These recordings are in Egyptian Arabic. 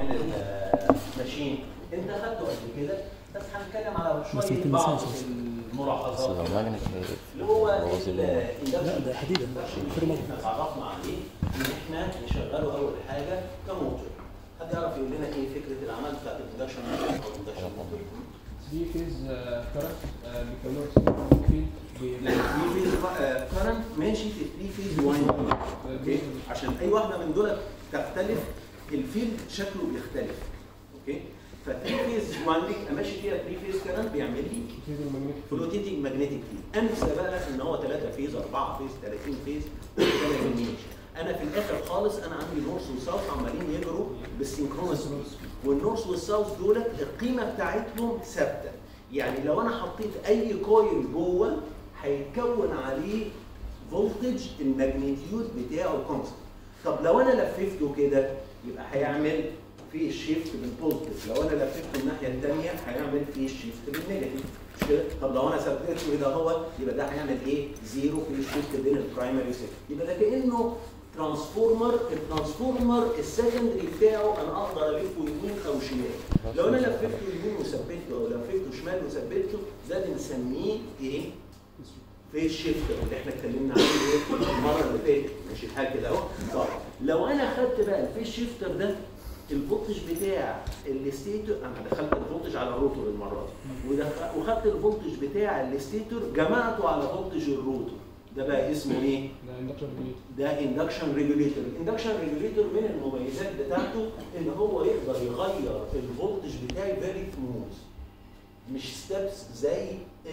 من الماشين انت خدته قبل كده بس هنتكلم على بس شويه ما بعض تنساش. بس الملاحظات لو ماجنت اللي هو بوظ ال- ال- لا، ده حديد. induction فريمات. احنا اتعرفنا عليه ان احنا نشغله اول حاجه كموتور حد يعرف يقول لنا ايه فكره العمل بتاعت الاندكشن او الاندكشن موتور دي فيز كارت بيكونوا سبيسيفيك فيلد ثري فيز كرنت ماشي في ثري فيز وايند اوكي عشان اي واحده من دول تختلف الفيلد شكله بيختلف اوكي فثري فيز وايندنج ماشي فيها ثري فيز كرنت بيعمل لي فيز المagnetic فلوتيتنج ماجنتيك فيلد انسى بقى ان هو 3 فيز 4 فيز 30 فيز ده ما يهمنيش انا في الاخر خالص انا عندي نورث وساوث عمالين يجروا بالسينكرونس والنورث والساوث دولت القيمه بتاعتهم ثابته يعني لو انا حطيت اي كويل جوه هيتكون عليه فولتج الماجنتيود بتاعه كونستنت طب لو انا لففته كده يبقى هيعمل في شيفت بالبوزيتيف لو انا لففته الناحيه الثانيه هيعمل في شيفت بالنيجاتيف مش كده طب لو انا ثبته كده هو يبقى ده هيعمل ايه زيرو في الشيفت بين البرايمري والسكندري يبقى ده كانه ترانسفورمر الترانسفورمر السكندري بتاعه انا اقدر الفه يمين او شمال لو انا لففته يمين وثبته او لففته شمال وثبته ده بنسميه ايه في الشيفتر اللي احنا اتكلمنا عليه ايه المره اللي فاتت ماشي الحال كده اهو طب لو انا خدت بقى الفيس شيفتر ده الفولتج بتاع الستيتور انا دخلت الفولتج على الروتور المره دي ودخ- وخدت الفولتج بتاع الستيتور جمعته على فولتج الروتور ده بقى اسمه ايه؟ ده اندكشن ريليت ده اندكشن ريجوليتور الاندكشن ريجوليتور من المميزات بتاعته ان هو يقدر يغير الفولتج بتاعي فيري سموث مش ستيبس زي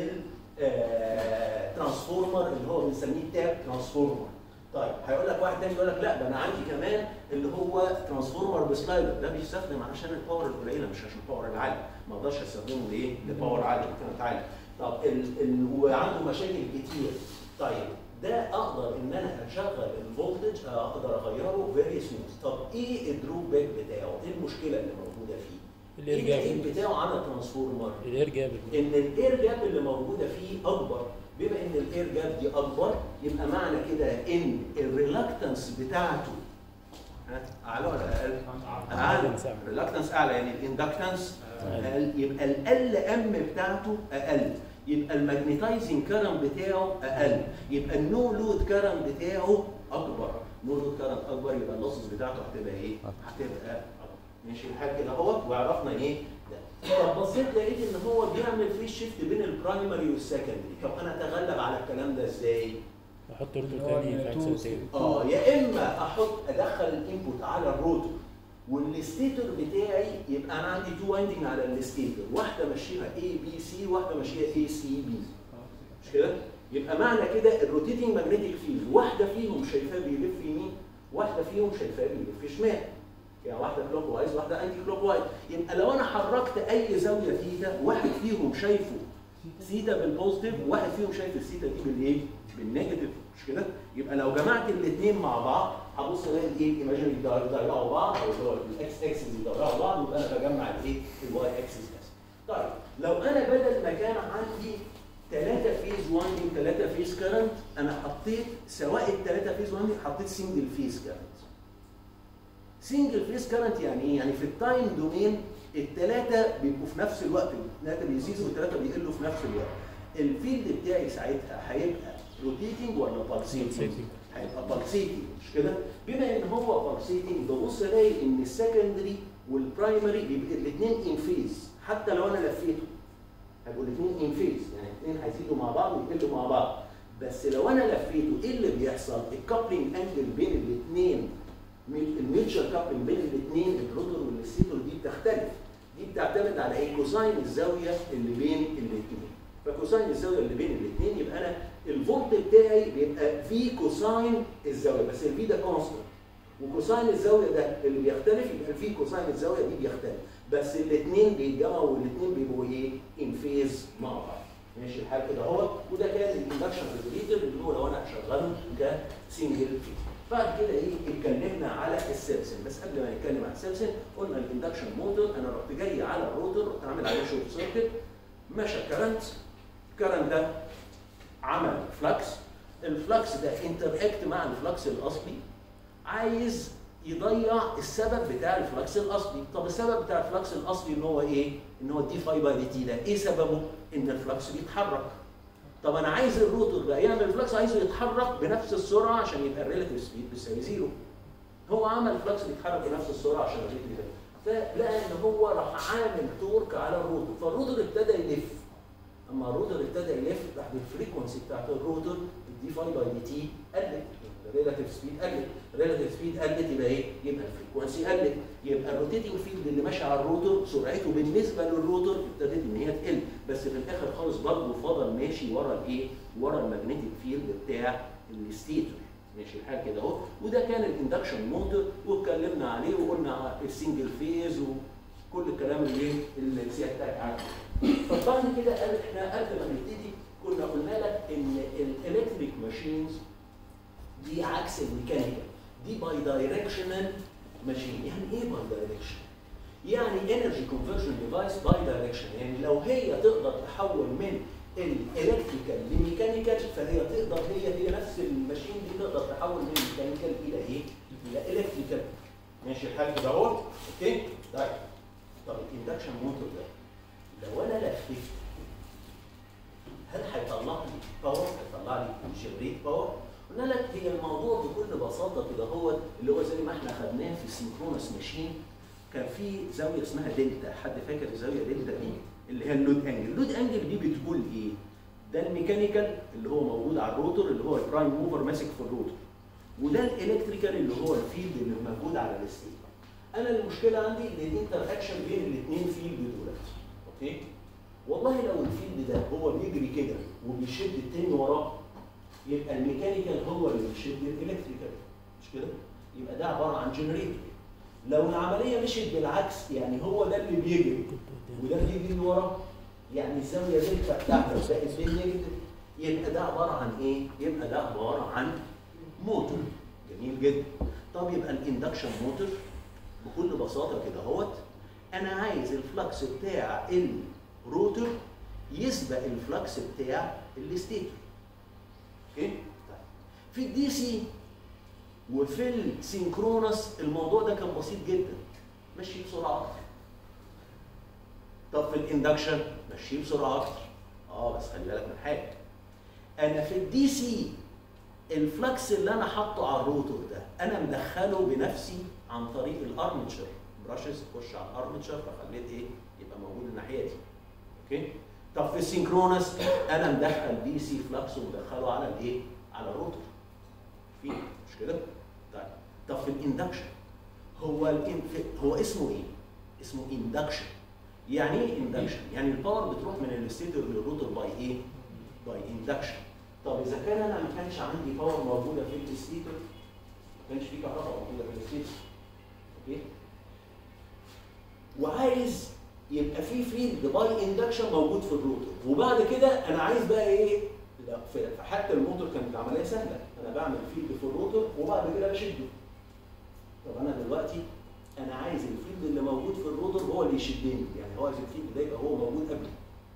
الترانسفورمر اللي هو بنسميه تاب ترانسفورمر طيب هيقول لك واحد تاني يقول لك لا ده انا عندي كمان اللي هو ترانسفورمر بسلايدر ده بيستخدم علشان الباور القليله مش عشان الباور العالي ما اقدرش استخدمه لايه؟ لباور عالي كانت عالي طب ال... ال... وعنده مشاكل كتير طيب ده اقدر ان انا اشغل الفولتج اقدر اغيره فيري سموث طب ايه الدروب باك بتاعه؟ ايه المشكله اللي موجوده فيه؟ ايه الارجاع العيب بتاعه عن الترانسفورمر؟ الارجاع ان الاير جاب اللي موجوده فيه اكبر بما ان الاير جاب دي اكبر يبقى معنى كده ان الريلاكتنس بتاعته ها، اعلى ولا اقل؟ اعلى Reluctance أعلى. الريلاكتنس اعلى يعني الاندكتنس اقل يبقى ال ام بتاعته اقل يبقى الماجنتايزنج كارنت بتاعه اقل يبقى النو لود كارنت بتاعه اكبر نو لود كارنت اكبر يبقى اللوسز بتاعته هتبقى ايه؟ هتبقى أكبر. ماشي الحال كده اهو وعرفنا ايه ده طب بصيت لقيت ان هو بيعمل في شيفت بين البرايمري والسكندري طب انا اتغلب على الكلام ده ازاي؟ احط روتو اللي هو تاني في التو عكس تاني اه يا اما احط ادخل الانبوت على الروتور والستيتور بتاعي يبقى انا عندي تو وايندنج على الستيتور واحده ماشيها اي بي سي واحده ماشيها اي سي بي مش كده؟ يبقى معنى كده الروتيتنج ماجنتيك فيلد واحده فيهم شايفاه بيلف يمين واحده فيهم شايفاه بيلف شمال يعني واحده كلوك وايز واحده انتي كلوك وايز يبقى لو انا حركت اي زاويه ثيتا واحد فيهم شايفه ثيتا بالبوزيتيف وواحد فيهم شايف الثيتا دي بالايه؟ بالنيجاتيف مش كده؟ يبقى لو جمعت الاثنين مع بعض هبص الاقي الايه؟ الايماجينري يضيعوا بعض او اللي هو الاكس اكسس يضيعوا بعض ويبقى انا بجمع الايه؟ الواي اكسس بس. طيب لو انا بدل ما كان عندي ثلاثة فيز وايندنج ثلاثة فيز كارنت انا حطيت سواء الثلاثة فيز وايندنج حطيت سنجل فيز كارنت. سنجل فيز كارنت يعني ايه؟ يعني في التايم دومين الثلاثة بيبقوا في نفس الوقت، الثلاثة بيزيدوا والثلاثة بيقلوا في نفس الوقت. الفيلد بتاعي ساعتها هيبقى روتيتنج ولا بالسيتنج؟ Pulsating. هيبقى بالسيتنج مش كده؟ بما ان هو بالسيتنج ببص الاقي ان السكندري والبرايمري بيبقى الاثنين ان فيز حتى لو انا لفيته هيبقوا الاثنين ان فيز يعني الاثنين هيزيدوا مع بعض ويقلوا مع بعض بس لو انا لفيته ايه اللي بيحصل؟ الكابلنج انجل بين الاثنين الميتشر كابلنج بين الاثنين الروتور والستيتور دي بتختلف دي بتعتمد على ايه؟ كوساين الزاويه اللي بين الاثنين فكوساين الزاويه اللي بين الاثنين يبقى انا الفولت بتاعي بيبقى في كوساين الزاويه بس الفي ده كونستنت وكوساين الزاويه ده اللي بيختلف يبقى في كوساين الزاويه دي بيختلف بس الاثنين بيتجمعوا والاثنين بيبقوا ايه؟ ان فيز مع بعض ماشي الحال كده اهو وده كان الاندكشن ريجوليتور اللي هو لو انا هشغله كسنجل فيز بعد كده ايه اتكلمنا على السيلسن بس قبل ما نتكلم عن السيلسن قلنا الاندكشن موتور انا رحت جاي على الروتور رحت عامل عليه شورت سيركت مشى كرنت الكرنت ده عمل فلكس الفلكس ده انتراكت مع الفلكس الاصلي عايز يضيع السبب بتاع الفلكس الاصلي طب السبب بتاع الفلكس الاصلي ان هو ايه ان هو دي فاي باي دي تي ده ايه سببه ان الفلكس بيتحرك طب انا عايز الروتور ده يعمل فلكس عايزه يتحرك بنفس السرعه عشان يبقى الريلاتيف سبيد بيساوي زيرو هو عمل فلكس بيتحرك بنفس السرعه عشان الريت يبقى فلقى ان هو راح عامل تورك على الروتور فالروتور ابتدى يلف اما الروتور ابتدى يلف راح الفريكونسي بتاعت الروتور الدي فاي باي دي تي قلت الريلاتيف سبيد قلت الريلاتيف سبيد قلت يبقى ايه؟ يبقى الفريكونسي قلت يبقى الروتيتنج فيلد اللي ماشي على الروتور سرعته بالنسبه للروتور ابتدت ان هي تقل بس في الاخر خالص برضه فضل ماشي ورا الايه؟ ورا المagnetic فيلد بتاع الستيتور ماشي الحال كده اهو وده كان الاندكشن موتور واتكلمنا عليه وقلنا السنجل فيز وكل الكلام اللي اللي سيادتك عارفه فبعد كده قال احنا قبل ما نبتدي كنا قلنا لك ان الالكتريك ماشينز دي عكس الميكانيكال دي باي دايركشنال ماشين يعني ايه باي دايركشن يعني انرجي كونفرجن ديفايس باي دايركشن يعني لو هي تقدر تحول من الالكتريكال لميكانيكال فهي تقدر هي هي نفس الماشين دي تقدر تحول من ميكانيكال الى ايه؟ الى الكتريكال ماشي الحال كده اهو اوكي طيب طب الاندكشن موتور ده لو انا لفيت هل هيطلع لي باور؟ هيطلع لي جنريت باور؟ قلنا لك هي الموضوع بكل بساطه كده هو اللي هو زي ما احنا خدناه في السينكرونس ماشين كان في زاويه اسمها دلتا حد فاكر الزاويه دلتا دي اللي هي اللود انجل اللود انجل دي بتقول ايه ده الميكانيكال اللي هو موجود على الروتور اللي هو البرايم موفر ماسك في الروتور وده الالكتريكال اللي هو الفيلد اللي موجود على الستيت انا المشكله عندي ان الانتر اكشن بين الاثنين فيلد دولت اوكي والله لو الفيلد ده هو بيجري كده وبيشد التاني وراه يبقى الميكانيكال هو اللي بيشد الالكتريكال مش كده يبقى ده عباره عن جنريتور لو العمليه مشيت بالعكس يعني هو ده اللي بيجري وده اللي بيجري وراه يعني الزاويه دلتا بتاعته بقت بالنيجاتيف يبقى ده عباره عن ايه؟ يبقى ده عباره عن موتور جميل جدا طب يبقى الاندكشن موتور بكل بساطه كده اهوت انا عايز الفلكس بتاع الروتور يسبق الفلكس بتاع الستيتور اوكي طيب. في الدي سي وفي السينكرونس الموضوع ده كان بسيط جدا مشي بسرعه اكتر طب في الاندكشن مشي بسرعه اكتر اه بس خلي بالك من حاجه انا في الدي سي الفلكس اللي انا حاطه على الروتور ده انا مدخله بنفسي عن طريق الارمتشر براشز تخش على الارمتشر فخليت ايه يبقى موجود الناحيه دي اوكي طب في السينكرونس انا مدخل دي سي فلكس ومدخله على الايه على الروتور في مش كده طيب طب في الاندكشن هو الان هو اسمه ايه اسمه اندكشن يعني ايه اندكشن يعني الباور بتروح من الستيتور للروتور باي ايه باي اندكشن طب اذا كان انا ما كانش عندي باور موجوده في الستيتور ما كانش في كهرباء موجوده في الستيتور اوكي وعايز يبقى في فيلد باي اندكشن موجود في الروتور وبعد كده انا عايز بقى ايه لا، في في حتى الموتور كانت العمليه سهله انا بعمل فيلد في الروتور وبعد كده بشده طب انا دلوقتي انا عايز الفيلد اللي موجود في الروتور هو اللي يشدني يعني هو عايز الفيلد ده يبقى هو موجود قبلي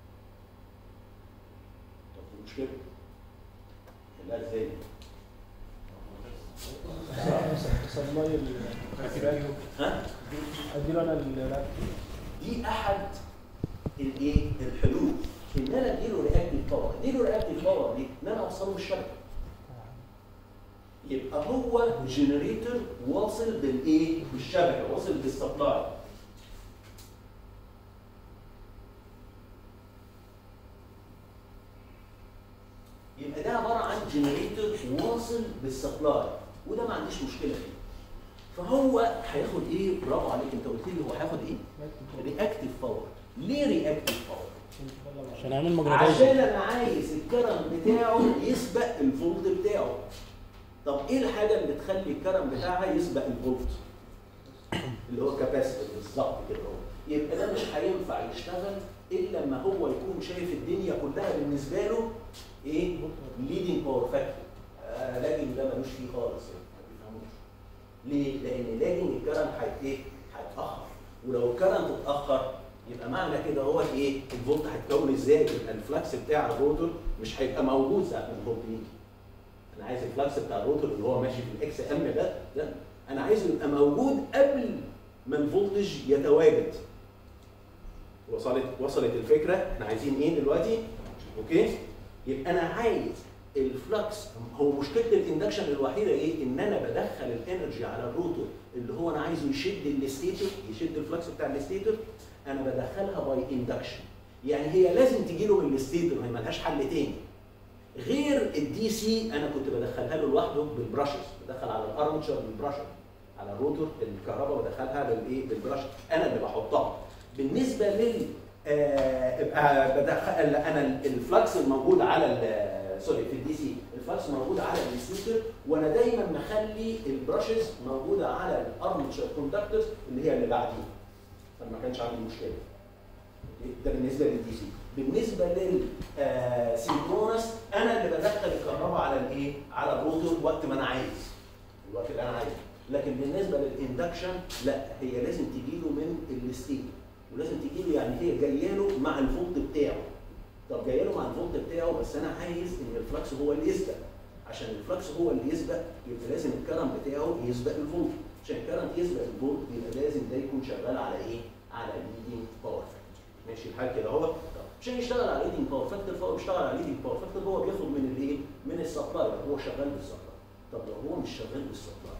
طب دي مشكله حلها ازاي سبلاي ها اديله انا ال دي احد الايه الحلول ان انا اديله رياكتيف باور اديله رياكتيف باور دي ان انا اوصله الشبكه يبقى هو جنريتور واصل بالايه بالشبكه واصل بالسبلاي يبقى ده عباره عن جنريتور واصل بالسبلاي وده ما عنديش مشكله فيه فهو هياخد ايه برافو عليك انت قلت لي هو هياخد ايه رياكتيف باور ليه رياكتيف باور عشان اعمل عشان ماجنتايزنج انا عايز الكرم بتاعه يسبق الفولت بتاعه طب ايه الحاجه اللي تخلي الكرم بتاعها يسبق الفولت اللي هو كاباسيتور بالظبط كده هو يبقى ده مش هينفع يشتغل الا لما هو يكون شايف الدنيا كلها بالنسبه له ايه ليدنج باور فاكتور آه لاجن ده ملوش فيه خالص يعني ما بيفهموش ليه؟ لان لاجن الكرم هيت ايه؟ هيتاخر ولو الكرنت اتاخر يبقى معنى كده هو ايه؟ الفولت هيتكون ازاي؟ يبقى الفلكس بتاع الروتور مش هيبقى موجود ساعه ما الفولت يجي. انا عايز الفلكس بتاع الروتور اللي هو ماشي في الاكس ام ده ده انا عايزه يبقى موجود قبل ما الفولتج يتواجد وصلت وصلت الفكره احنا عايزين ايه دلوقتي اوكي يبقى انا عايز الفلكس هو مشكله الاندكشن الوحيده ايه ان انا بدخل الانرجي على الروتور اللي هو انا عايزه يشد الستيتور يشد الفلكس بتاع الستيتور انا بدخلها باي اندكشن يعني هي لازم تجي له من الستيتور هي ملهاش حل تاني غير الدي سي انا كنت بدخلها له لوحده بالبراشز بدخل على الارمتشر بالبراشر على الروتور الكهرباء بدخلها بالايه بالبرش انا اللي بحطها بالنسبه لل آه يبقى بدخل انا الفلكس الموجود على ال- سوري في الدي سي الفلكس موجود على الريسيتر وانا دايما مخلي البراشز موجوده على الارمتشر كوندكتورز اللي هي اللي بعديه فما كانش عندي مشكله ده بالنسبه للدي سي بالنسبه للسينكرونس انا اللي بدخل الكهرباء على الايه على الروتور وقت ما انا عايز الوقت اللي انا عايزه لكن بالنسبه للاندكشن لا هي لازم تجي له من الستيت ولازم تجي له يعني هي جايه له مع الفولت بتاعه طب جايه له مع الفولت بتاعه بس انا عايز ان الفلكس هو اللي يسبق عشان الفلكس هو اللي يسبق يبقى لازم الكرم بتاعه يسبق الفولت عشان الكرم يسبق الفولت يبقى لازم ده يكون شغال على ايه؟ على الليدنج باور فاكتور ماشي الحال كده اهو طب عشان يشتغل على الليدنج باور فاكتور فهو بيشتغل على الليدنج باور فاكتور هو بياخد من الايه؟ من السبلاي هو شغال بالسبلاي طب لو هو مش شغال بالسبلاي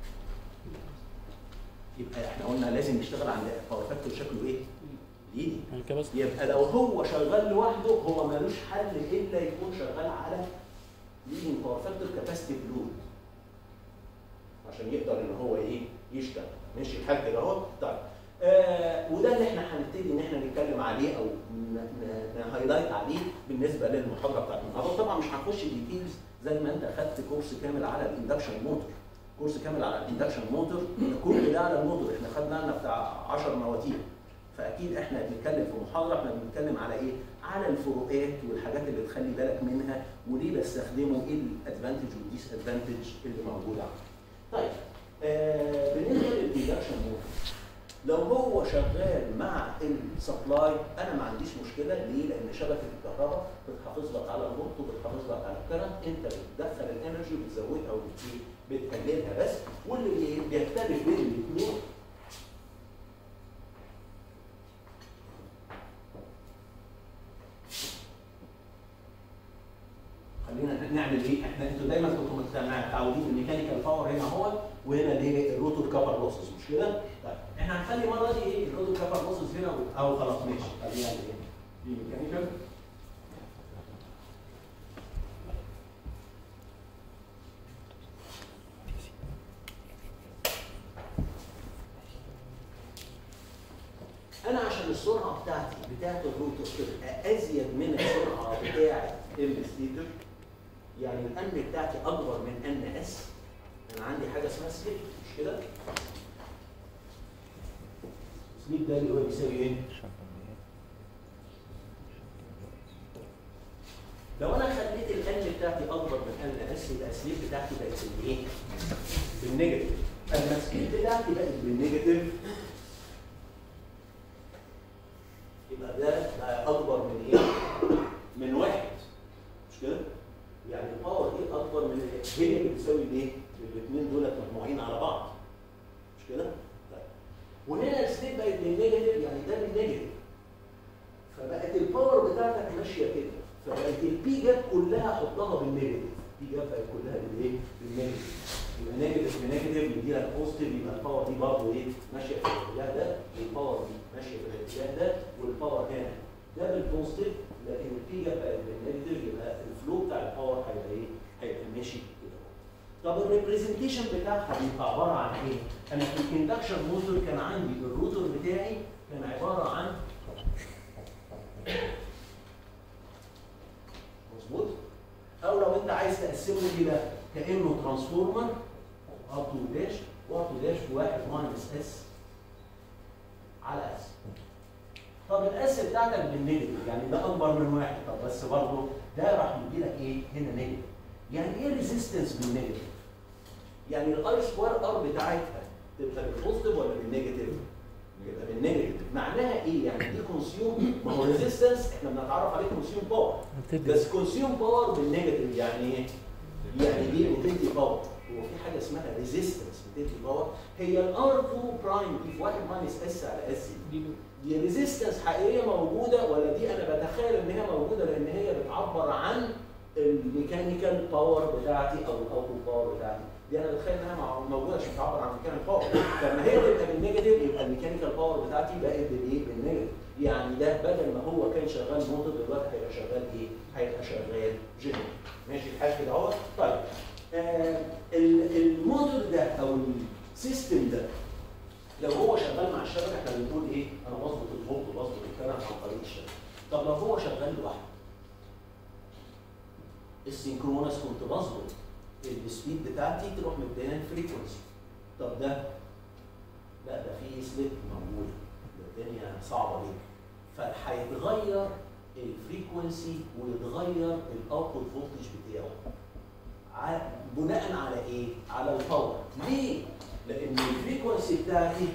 يبقى احنا قلنا لازم نشتغل على باور فاكتور شكله ايه؟ ليدنج الكباس يبقى لو هو شغال لوحده هو ملوش حل الا يكون شغال على ليدنج باور فاكتور كاباسيتيف لود عشان يقدر ان هو ايه يشتغل ماشي الحال كده اهو طيب آه وده اللي احنا هنبتدي ان احنا نتكلم عليه او نهايلايت عليه بالنسبه للمحاضره بتاعت النهارده طبعا مش هنخش ديتيلز زي ما انت اخدت كورس كامل على الاندكشن موتور كورس كامل على الاندكشن موتور كل ده على الموتور احنا خدنا لنا بتاع 10 مواتير فاكيد احنا بنتكلم في محاضره احنا بنتكلم على ايه؟ على الفروقات والحاجات اللي تخلي بالك منها وليه بستخدمه ايه الادفانتج والديس ادفانتج اللي موجوده عندي. طيب آه بالنسبه للاندكشن موتور لو هو شغال مع السبلاي انا ما عنديش مشكله ليه؟ لان شبكه الكهرباء بتحافظ لك على الضغط وبتحافظ لك على الكرنت انت بتدخل الانرجي وبتزودها وبت- بتقللها بس واللي بيختلف بين الاثنين خلينا نعمل ايه؟ احنا انتوا دايما كنتوا متع- متعودين الميكانيكال باور هنا هو وهنا الايه؟ الروتور كابر لوسز مش كده؟ طيب احنا هنخلي المره دي ايه؟ الروتور كابر لوسز هنا و- او خلاص ماشي خلينا ايه؟ دي ميكانيكال انا عشان السرعه بتاعتي بتاعت الروتور تبقى ازيد من السرعه بتاعت الستيتر يعني الان بتاعتي اكبر من ان اس انا عندي حاجه اسمها سليب مش كده؟ سليب ده اللي هو بيساوي ايه؟ لو انا خليت الان بتاعتي اكبر من ان اس يبقى السليب بتاعتي بقت بالايه؟ بالنيجاتيف اما السليب بتاعتي بقت بالنيجاتيف يبقى ده بقى اكبر من ايه؟ من واحد مش كده؟ يعني الباور دي اكبر من هي اللي بتساوي الايه؟ الاثنين دول مجموعين على بعض مش كده؟ طيب وهنا الستيب بقت بالنيجاتيف يعني ده بالنيجاتيف فبقت الباور بتاعتك ماشيه كده فبقت البي جاب كلها حطها بالنيجاتيف البي جاب بقت كلها بالايه؟ بالنيجاتيف يبقى نيجاتيف بنيجاتيف يدي لك بوزيتيف يبقى الباور دي برضه ايه؟ ماشيه في الاتجاه ده والباور دي ماشيه في الاتجاه ده والباور هنا ده بالبوزيتيف لكن البي جاب بقت بالنيجاتيف يبقى الفلو بتاع الباور هيبقى ايه؟ هيبقى ماشي كده طب الريبريزنتيشن بتاعها بيبقى عباره عن ايه؟ انا في الاندكشن موتور كان عندي الروتور بتاعي كان عباره عن مظبوط؟ او لو انت عايز تقسمه كده كانه ترانسفورمر ار 2 داش وار 2 داش بواحد ماينس اس على اس طب الاس بتاعتك بالنيجاتيف يعني ده اكبر من واحد طب بس برضه ده راح يدي لك ايه؟ هنا نيجاتيف يعني ايه ريزيستنس بالنيجاتيف؟ يعني الاي سكوير ار بتاعتها تبقى بالبوزيتيف ولا بالنيجاتيف؟ يبقى بالنيجاتيف معناها ايه؟ يعني دي كونسيوم ما هو ريزيستنس احنا بنتعرف عليه كونسيوم باور بس كونسيوم باور بالنيجاتيف يعني ايه؟ يعني دي بتدي باور هو في حاجه اسمها ريزيستنس بتدي باور هي الار 2 برايم دي في 1 ماينس اس على اس دي له دي ريزيستنس حقيقيه موجوده ولا دي انا بتخيل ان هي موجوده لان هي بتعبر عن الميكانيكال باور بتاعتي او الاوتو باور بتاعتي دي انا بتخيل انها مع- موجوده عشان تعبر عن الميكانيكال باور لما هي تبقى بالنيجاتيف يبقى الميكانيكال باور بتاعتي بقت بالايه؟ بالنيجاتيف يعني ده بدل ما هو كان شغال موتور دلوقتي هيبقى شغال ايه؟ هيبقى شغال جنريتور ماشي الحال كده اهو طيب آه ال- الموتور ده او السيستم ده لو هو شغال مع الشبكه احنا بنقول ايه؟ انا بظبط الفولت وبظبط الكلام عن طريق الشبكه. طب لو هو شغال لوحده السينكرونس كنت بظبط السبيد بتاعتي تروح مديها الفريكونسي. طب ده لا ده في سليب موجود ده الدنيا صعبه جدا. فهيتغير الفريكونسي ويتغير الاوتبوت فولتج بتاعه. ع- بناء على ايه؟ على الباور. ليه؟ لان الفريكونسي بتاعتي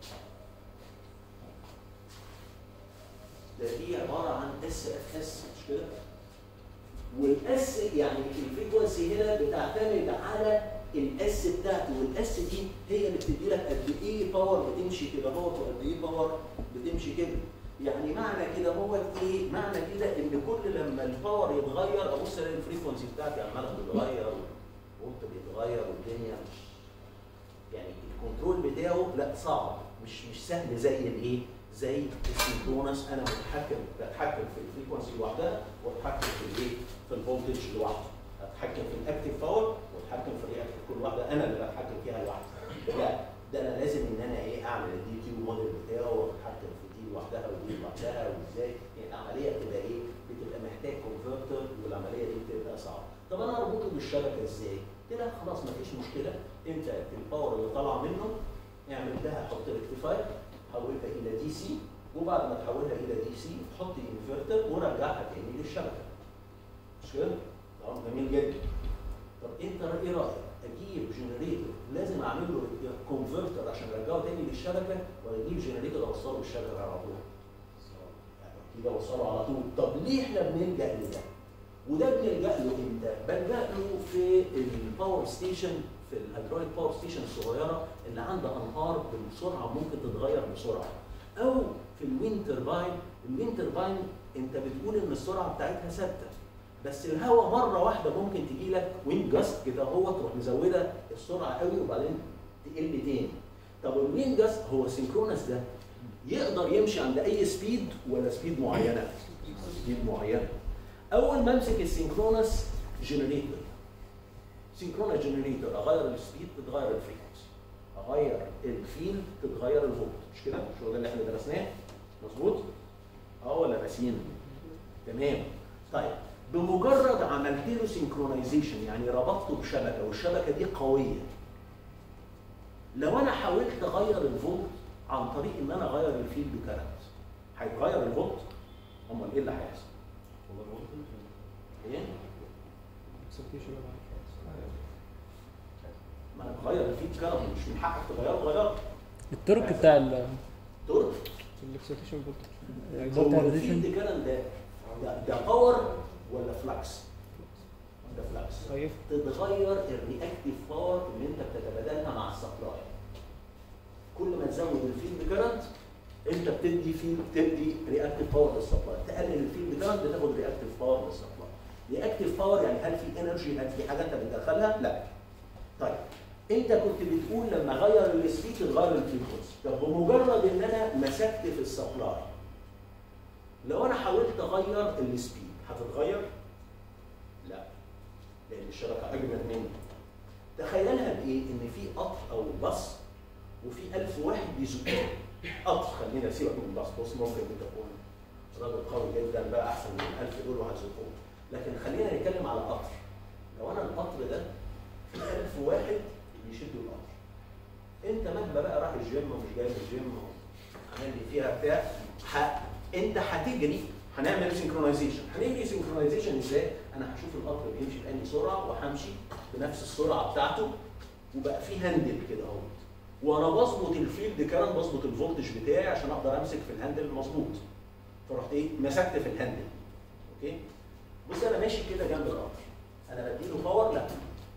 ده دي عباره عن اس اف اس مش كده؟ والاس يعني الفريكونسي هنا بتعتمد على الاس بتاعتي والاس دي هي اللي بتدي لك قد ايه باور بتمشي كده هو وقد ايه باور بتمشي كده يعني معنى كده هو ايه؟ معنى كده ان كل لما الباور يتغير ابص الاقي الفريكونسي بتاعتي عماله تتغير والفولت بيتغير والدنيا مش يعني الكنترول بتاعه لا صعب مش مش سهل زي الايه؟ زي السينكرونس انا متحكم بتحكم في الفريكونسي لوحدها واتحكم في الايه؟ في الفولتج لوحده اتحكم في الاكتيف باور واتحكم في الرياكتيف كل واحده انا اللي بتحكم فيها لوحدي لا ده انا لازم ان انا ايه اعمل الدي كيو موديل بتاعه واتحكم في دي لوحدها ودي لوحدها وازاي يعني العمليه بتبقى ايه؟ بتبقى محتاج كونفرتر والعمليه دي بتبقى صعبه طب انا اربطه بالشبكه ازاي؟ قلت لها خلاص مفيش مشكله انت الباور اللي طالعه منه اعمل لها حط ريكتيفاير حولها الى دي سي وبعد ما تحولها الى دي سي حط انفرتر ورجعها تاني للشبكه مش كده؟ تمام جميل جدا طب انت ايه رايك؟ اجيب جنريتور لازم اعمل له كونفرتر عشان ارجعه تاني للشبكه ولا اجيب جنريتور اوصله بالشبكه على طول؟ كده اوصله على طول طب ليه احنا بنلجا لده؟ وده بنلجا له امتى؟ بلجا له في الباور ستيشن في الهيدروليك باور ستيشن الصغيره اللي عندها انهار بسرعه ممكن تتغير بسرعه او في الويند ترباين الويند ترباين انت بتقول ان السرعه بتاعتها ثابته بس الهواء مره واحده ممكن تجي لك ويند جاست كده هو تروح مزوده السرعه قوي وبعدين تقل تاني طب الويند جاست هو السينكرونس ده يقدر يمشي عند اي سبيد ولا سبيد معينه سبيد معينه اول ما امسك السينكرونس جنريتور سينكرونس جنريتور اغير السبيد تتغير الفريكونسي اغير الفيلد تتغير الفولت مش كده مش هو ده اللي احنا درسناه مظبوط اه ولا ناسيين تمام طيب بمجرد عملت له سينكرونايزيشن يعني ربطته بشبكه والشبكه دي قويه لو انا حاولت اغير الفولت عن طريق ان انا اغير الفيلد كارنت هيتغير الفولت امال ايه اللي هيحصل؟ ايه؟ اكسبتيشن ما انا بغير الفيلد كارنت مش من حقك تغيره غيره الترك بتاع ال ترك الاكسبتيشن فولتج الفولت هو ريزيشن الفيلد كارنت ده ده, ده باور ولا فلكس؟ ده فلكس طيب تتغير الرياكتيف باور اللي انت بتتبادلها مع السبلاي كل ما تزود الفيلد كارنت انت بتدي في بتدي رياكتيف باور للسبلاي تقلل الفيلد كارنت بتاخد رياكتيف باور للسبلاي رياكتيف باور يعني هل في انرجي هل في حاجه انت بتدخلها لا طيب انت كنت بتقول لما اغير السبيد تتغير الفريكونسي طب بمجرد ان انا مسكت في السبلاي لو انا حاولت اغير السبيد هتتغير لا لان الشبكه اجمد مني تخيلها بايه ان في قطر او باص وفي ألف واحد بيزقوه قطر خلينا سيبك من الباص بص ممكن انت تكون راجل قوي جدا بقى احسن من الألف دول وهتزقوه لكن خلينا نتكلم على قطر لو انا القطر ده في ألف واحد بيشدوا القطر انت مهما بقى راح الجيم ومش جاي من الجيم عامل لي فيها بتاع ح... انت هتجري هنعمل سينكرونايزيشن هنجري سينكرونايزيشن ازاي انا هشوف القطر بيمشي بأنهي سرعه وهمشي بنفس السرعه بتاعته وبقى في هاندل كده اهو وانا بظبط الفيلد كارنت بظبط الفولتج بتاعي عشان اقدر امسك في الهاندل مظبوط فرحت ايه مسكت في الهاندل اوكي بص انا ماشي كده جنب القطر انا بديله باور لا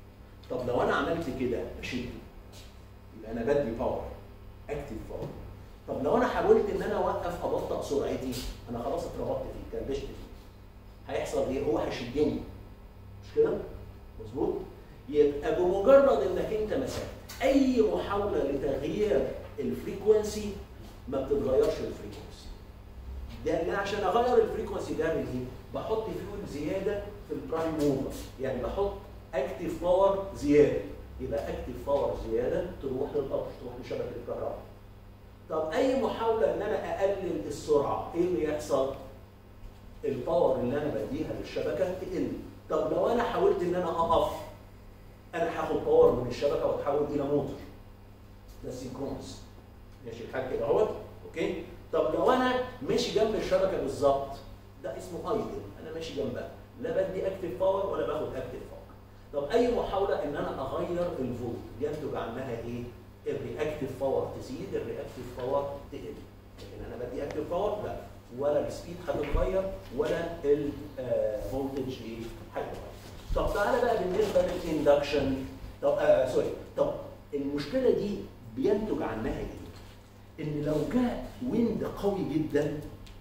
طب لو انا عملت كده اشد يبقى انا بدي باور اكتف باور طب لو انا حاولت ان انا اوقف ابطأ سرعتي انا خلاص اتربطت فيه كربشت فيه هيحصل ايه؟ هو هيشدني مش كده؟ مظبوط؟ يبقى بمجرد انك انت مسكت اي محاوله لتغيير الفريكونسي ما بتتغيرش الفريكونسي ده اللي عشان اغير الفريكونسي ده بعمل ايه؟ بحط فيول زياده في البرايم موفر يعني بحط اكتف باور زياده يبقى اكتف باور زياده تروح للقطر تروح لشبكه الكهرباء طب اي محاوله ان انا اقلل السرعه ايه اللي يحصل؟ الباور اللي انا بديها للشبكه تقل طب لو انا حاولت ان انا اقف انا هاخد باور من الشبكه واتحول الى موتور ده سينكرونس ماشي الحال كده اهوت اوكي طب لو انا ماشي جنب الشبكه بالظبط ده اسمه ايدل انا ماشي جنبها لا بدي اكتف باور ولا باخد اكتف باور طب اي محاوله ان انا اغير الفولت ينتج عنها ايه؟ الرياكتيف باور تزيد الرياكتيف باور تقل لكن انا بدي اكتف باور لا ولا السبيد هتتغير ولا الفولتج ايه هيتغير طب تعالى بقى بالنسبه للاندكشن طب آه سوري طب المشكله دي بينتج عنها ايه؟ ان لو جاء ويند قوي جدا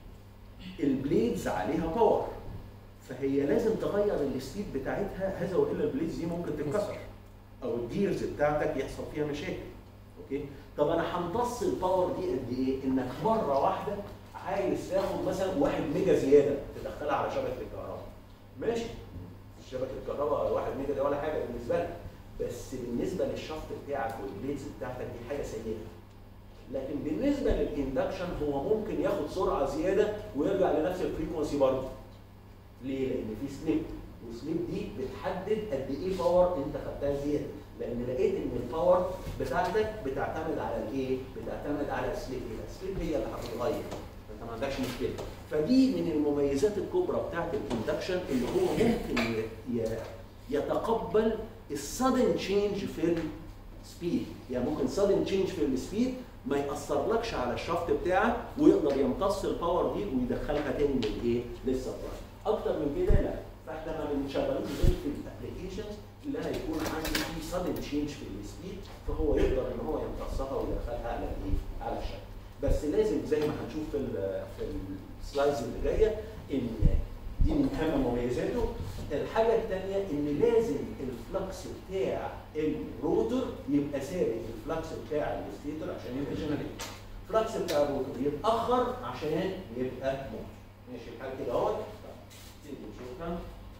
البليدز عليها باور فهي لازم تغير السبيد بتاعتها هذا والا البليدز دي ممكن تتكسر او الديرز بتاعتك يحصل فيها مشاكل اوكي طب انا همتص الباور دي قد ايه انك مره واحده عايز تاخد مثلا 1 ميجا زياده تدخلها على شبكه الكهرباء ماشي شبكه الكهرباء 1 ميجا دي ولا حاجه بالنسبه لك بس بالنسبه للشفط بتاعك والبليدز بتاعتك دي حاجه سيئه لكن بالنسبه للاندكشن هو ممكن ياخد سرعه زياده ويرجع لنفس الفريكونسي برضه ليه؟ لان في سليب والسليب دي بتحدد قد ايه باور انت خدتها زياده لان لقيت ان الباور بتاعتك بتعتمد على الايه؟ بتعتمد على السليب هنا السليب هي اللي هتتغير انت ما عندكش مشكله فدي من المميزات الكبرى بتاعت الاندكشن اللي هو ممكن ي- ي- يتقبل السادن تشينج في السبيد يعني ممكن سادن تشينج في السبيد ما ياثرلكش على الشفط بتاعك ويقدر يمتص الباور دي ويدخلها تاني للايه؟ للسبلاي اكتر من كده لا فاحنا ما بنشغلوش غير في الابلكيشنز اللي انا يكون عندي في سادن تشينج في السبيد فهو يقدر ان هو يمتصها ويدخلها على الايه؟ على الشبكه بس لازم زي ما هنشوف في ال في السلايدز اللي جايه ان دي من اهم مميزاته الحاجه الثانيه ان لازم الفلكس بتاع الروتور يبقى ثابت الفلكس بتاع الستيتور عشان يبقى جنريتور الفلكس بتاع الروتور يتاخر عشان يبقى موتور ماشي الحال كده اهوت طيب، نبتدي نشوفها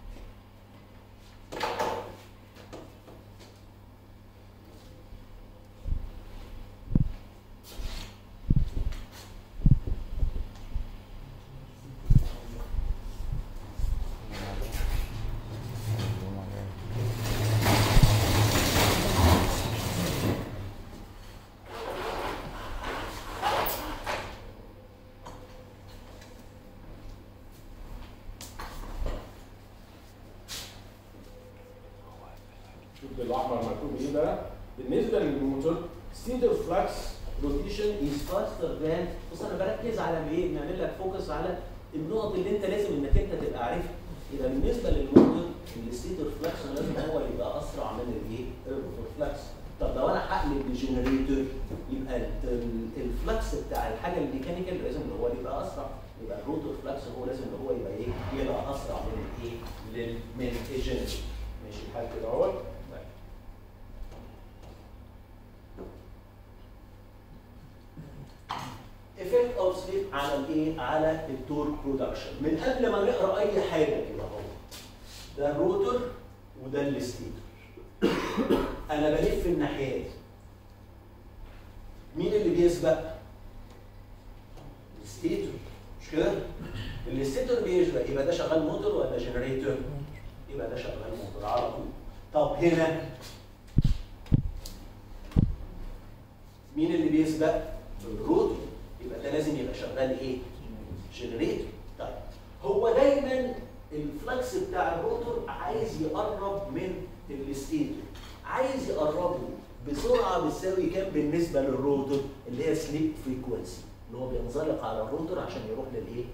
شوف بالاحمر مكتوب ايه بقى بالنسبه للموتور ستيتر فلكس روتيشن is faster than بص انا بركز على ايه؟ بنعمل لك فوكس على النقط اللي انت لازم انك انت تبقى عارفها. يبقى بالنسبه للموتور الستيتور فلكس لازم هو يبقى اسرع من الايه؟ الروتور فلكس. طب لو انا هقلب لجنريتور يبقى ال- ال- الفلكس بتاع الحاجه الميكانيكال لازم ان هو يبقى اسرع. يبقى الروتور فلكس هو لازم ان هو يبقى ايه؟ يبقى اسرع من الايه؟ لل- من الجنريتور. ماشي الحال كده اهوت؟ طيب. effect of sleep على الايه؟ على التورك برودكشن من قبل ما نقرا اي حاجه كده اهو ده الروتور وده الستيتور انا بلف الناحيات مين اللي بيسبق؟ الستيتور مش كده؟ الستيتور بيسبق يبقى ده شغال موتور ولا جنريتور؟ يبقى ده شغال موتور على طول طب هنا مين اللي بيسبق؟ الروتور يبقى ده لازم يبقى شغال ايه؟ جنريتور طيب هو دايما الفلكس بتاع الروتور عايز يقرب من الستيتور عايز يقربه بسرعه بتساوي كام بالنسبه للروتور اللي هي سليب فريكونسي اللي هو بينزلق على الروتور عشان يروح للايه؟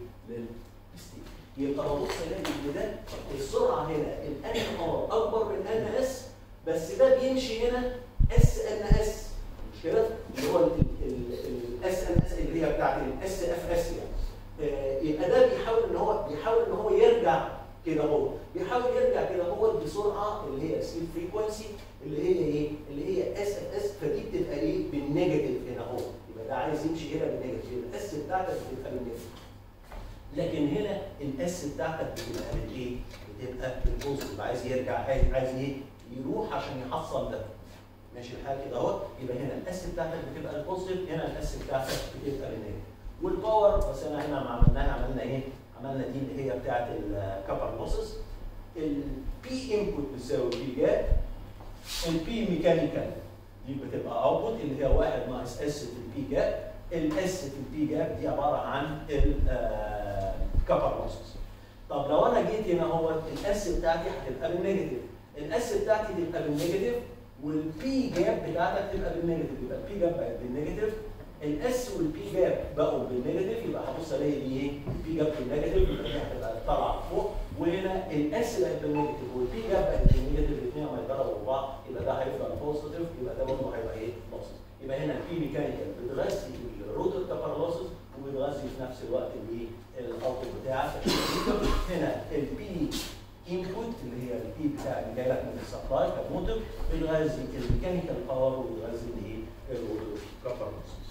للستيتور يبقى ببص الاقي ان ده السرعه هنا الان ار اكبر من ان اس بس ده بيمشي هنا اس ان اس مش كده؟ اللي هو الاس ان اس اللي هي بتاعت الاس اف اس يعني آه، يبقى ده بيحاول ان هو بيحاول ان هو يرجع كده هو بيحاول يرجع كده هو بسرعه اللي هي سبيد فريكونسي اللي هي ايه؟ اللي هي اس اف اس فدي بتبقى ايه؟ بالنيجاتيف هنا اهو يبقى ده عايز يمشي هنا بالنيجاتيف الاس بتاعتك بتبقى بالنيجاتيف لكن هنا الاس بتاعتك بتبقى بالايه؟ بتبقى بالبوزيتيف عايز يرجع عايز عايز ايه؟ يروح عشان يحصل ده ماشي الحال كده اهو يبقى هنا الاس بتاعتك بتبقى البوزيتيف هنا الاس بتاعتك بتبقى بالنيجاتيف والباور بس انا هنا ما عملناها عملنا ايه؟ عملنا دي اللي هي بتاعت الكابر لوسز البي انبوت بتساوي بي جاب البي ميكانيكال دي بتبقى اوتبوت اللي هي 1 ناقص اس في البي جاب الاس في البي جاب دي عباره عن الكابر لوسز طب لو انا جيت هنا هو الاس بتاعتي هتبقى بالنيجاتيف الاس بتاعتي تبقى بالنيجاتيف والبي جاب بتاعتك تبقى بالنيجاتيف يبقى البي جاب بقت بالنيجاتيف الاس والبي جاب بقوا بالنيجاتيف يبقى هبص الاقي دي ايه؟ البي جاب بالنيجاتيف يبقى دي هتبقى طالعه فوق وهنا الاس بقت بالنيجاتيف والبي جاب بقت بالنيجاتيف الاثنين لما يضربوا في بعض يبقى ده هيفضل بوزيتيف يبقى ده برضه هيبقى ايه؟ لوسز يبقى هنا البي ميكانيكال بتغذي الروتر كابر لوسز وبتغذي في نفس الوقت الايه؟ الاوتبوت بتاعك هنا البي انبوت اللي هي البي بتاع اللي جاي لك من السبلاي كموتور بتغذي الميكانيكال باور وبتغذي الايه؟ الروتر كابر لوسز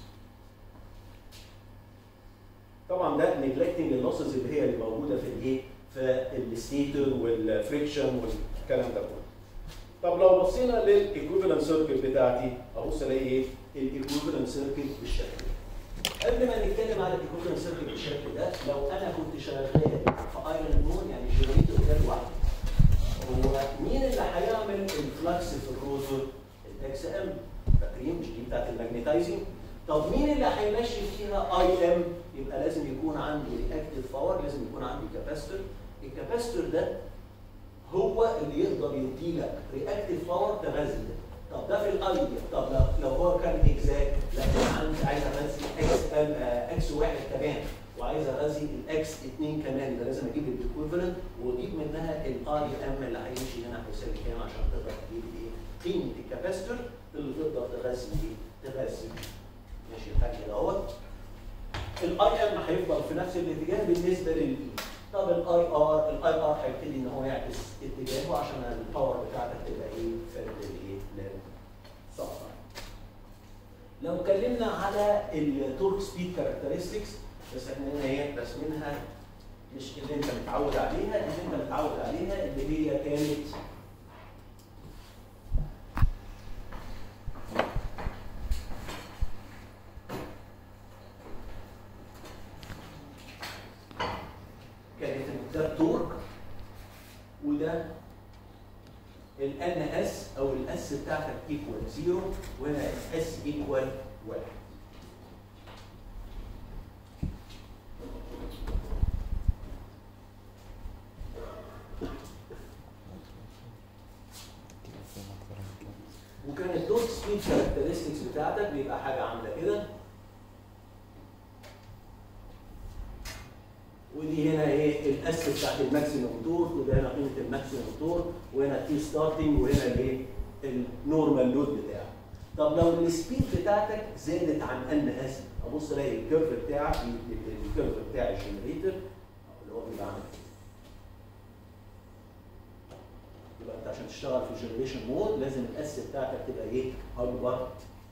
طبعا ده نيجلكتنج اللوسز اللي هي اللي موجوده في الايه؟ في الستيتور والفريكشن والكلام ده كله. طب لو بصينا للايكوفالنت سيركت بتاعتي ابص الاقي ايه؟ الايكوفالنت سيركت بالشكل ده. قبل ما نتكلم على الايكوفالنت سيركت بالشكل ده لو انا كنت شغال في ايرون مون يعني جنريتور ده لوحده هو مين اللي هيعمل الفلكس في الروتور؟ الاكس ام فاكرين مش دي بتاعت الماجنتايزنج طب مين اللي هيمشي فيها اي ام؟ يبقى لازم يكون عندي رياكتيف باور لازم يكون عندي كاباستور الكاباستور ده هو اللي يقدر يديلك رياكتيف باور تغذي ده طب ده في الاي طب لو, لو هو كان اكزاكت لا انا عندي عايز اغذي اكس ام اكس واحد كمان وعايز اغذي الاكس اثنين كمان يبقى لازم اجيب الايكويفالنت واجيب منها الاي ام اللي هيمشي هنا هيساوي كام عشان تقدر تجيب ايه؟ قيمه الكاباستور اللي تقدر تغذي ايه؟ تغذي ماشي الحاجه كده اهوت الاي ام هيفضل في نفس الاتجاه بالنسبه للاي طب الاي ار الاي ار هيبتدي ان هو يعكس اتجاهه عشان الباور بتاعتك تبقى ايه فرد الايه للصفر لو اتكلمنا على التورك سبيد كاركترستكس بس احنا هنا ايه رسمينها مش اللي انت متعود عليها اللي انت متعود عليها اللي هي كانت كانت ده التورك وده الان اس او الاس بتاعتك ايكوال زيرو وهنا اس ايكوال واحد وكان الدوت سبيد كاركترستكس بتاعتك بيبقى حاجه عامله كده ودي هنا ايه الاس بتاعت الماكسيموم تور وده هنا قيمه الماكسيموم تور وهنا تي ستارتنج وهنا الايه النورمال لود بتاعك طب لو السبيد بتاعتك زادت عن ان اس ابص الاقي الكيرف بتاعك الكيرف بتاع الجنريتور اللي هو بيبقى عامل كده يبقى انت عشان تشتغل في الجنريشن مود لازم الاس بتاعتك تبقى ايه اكبر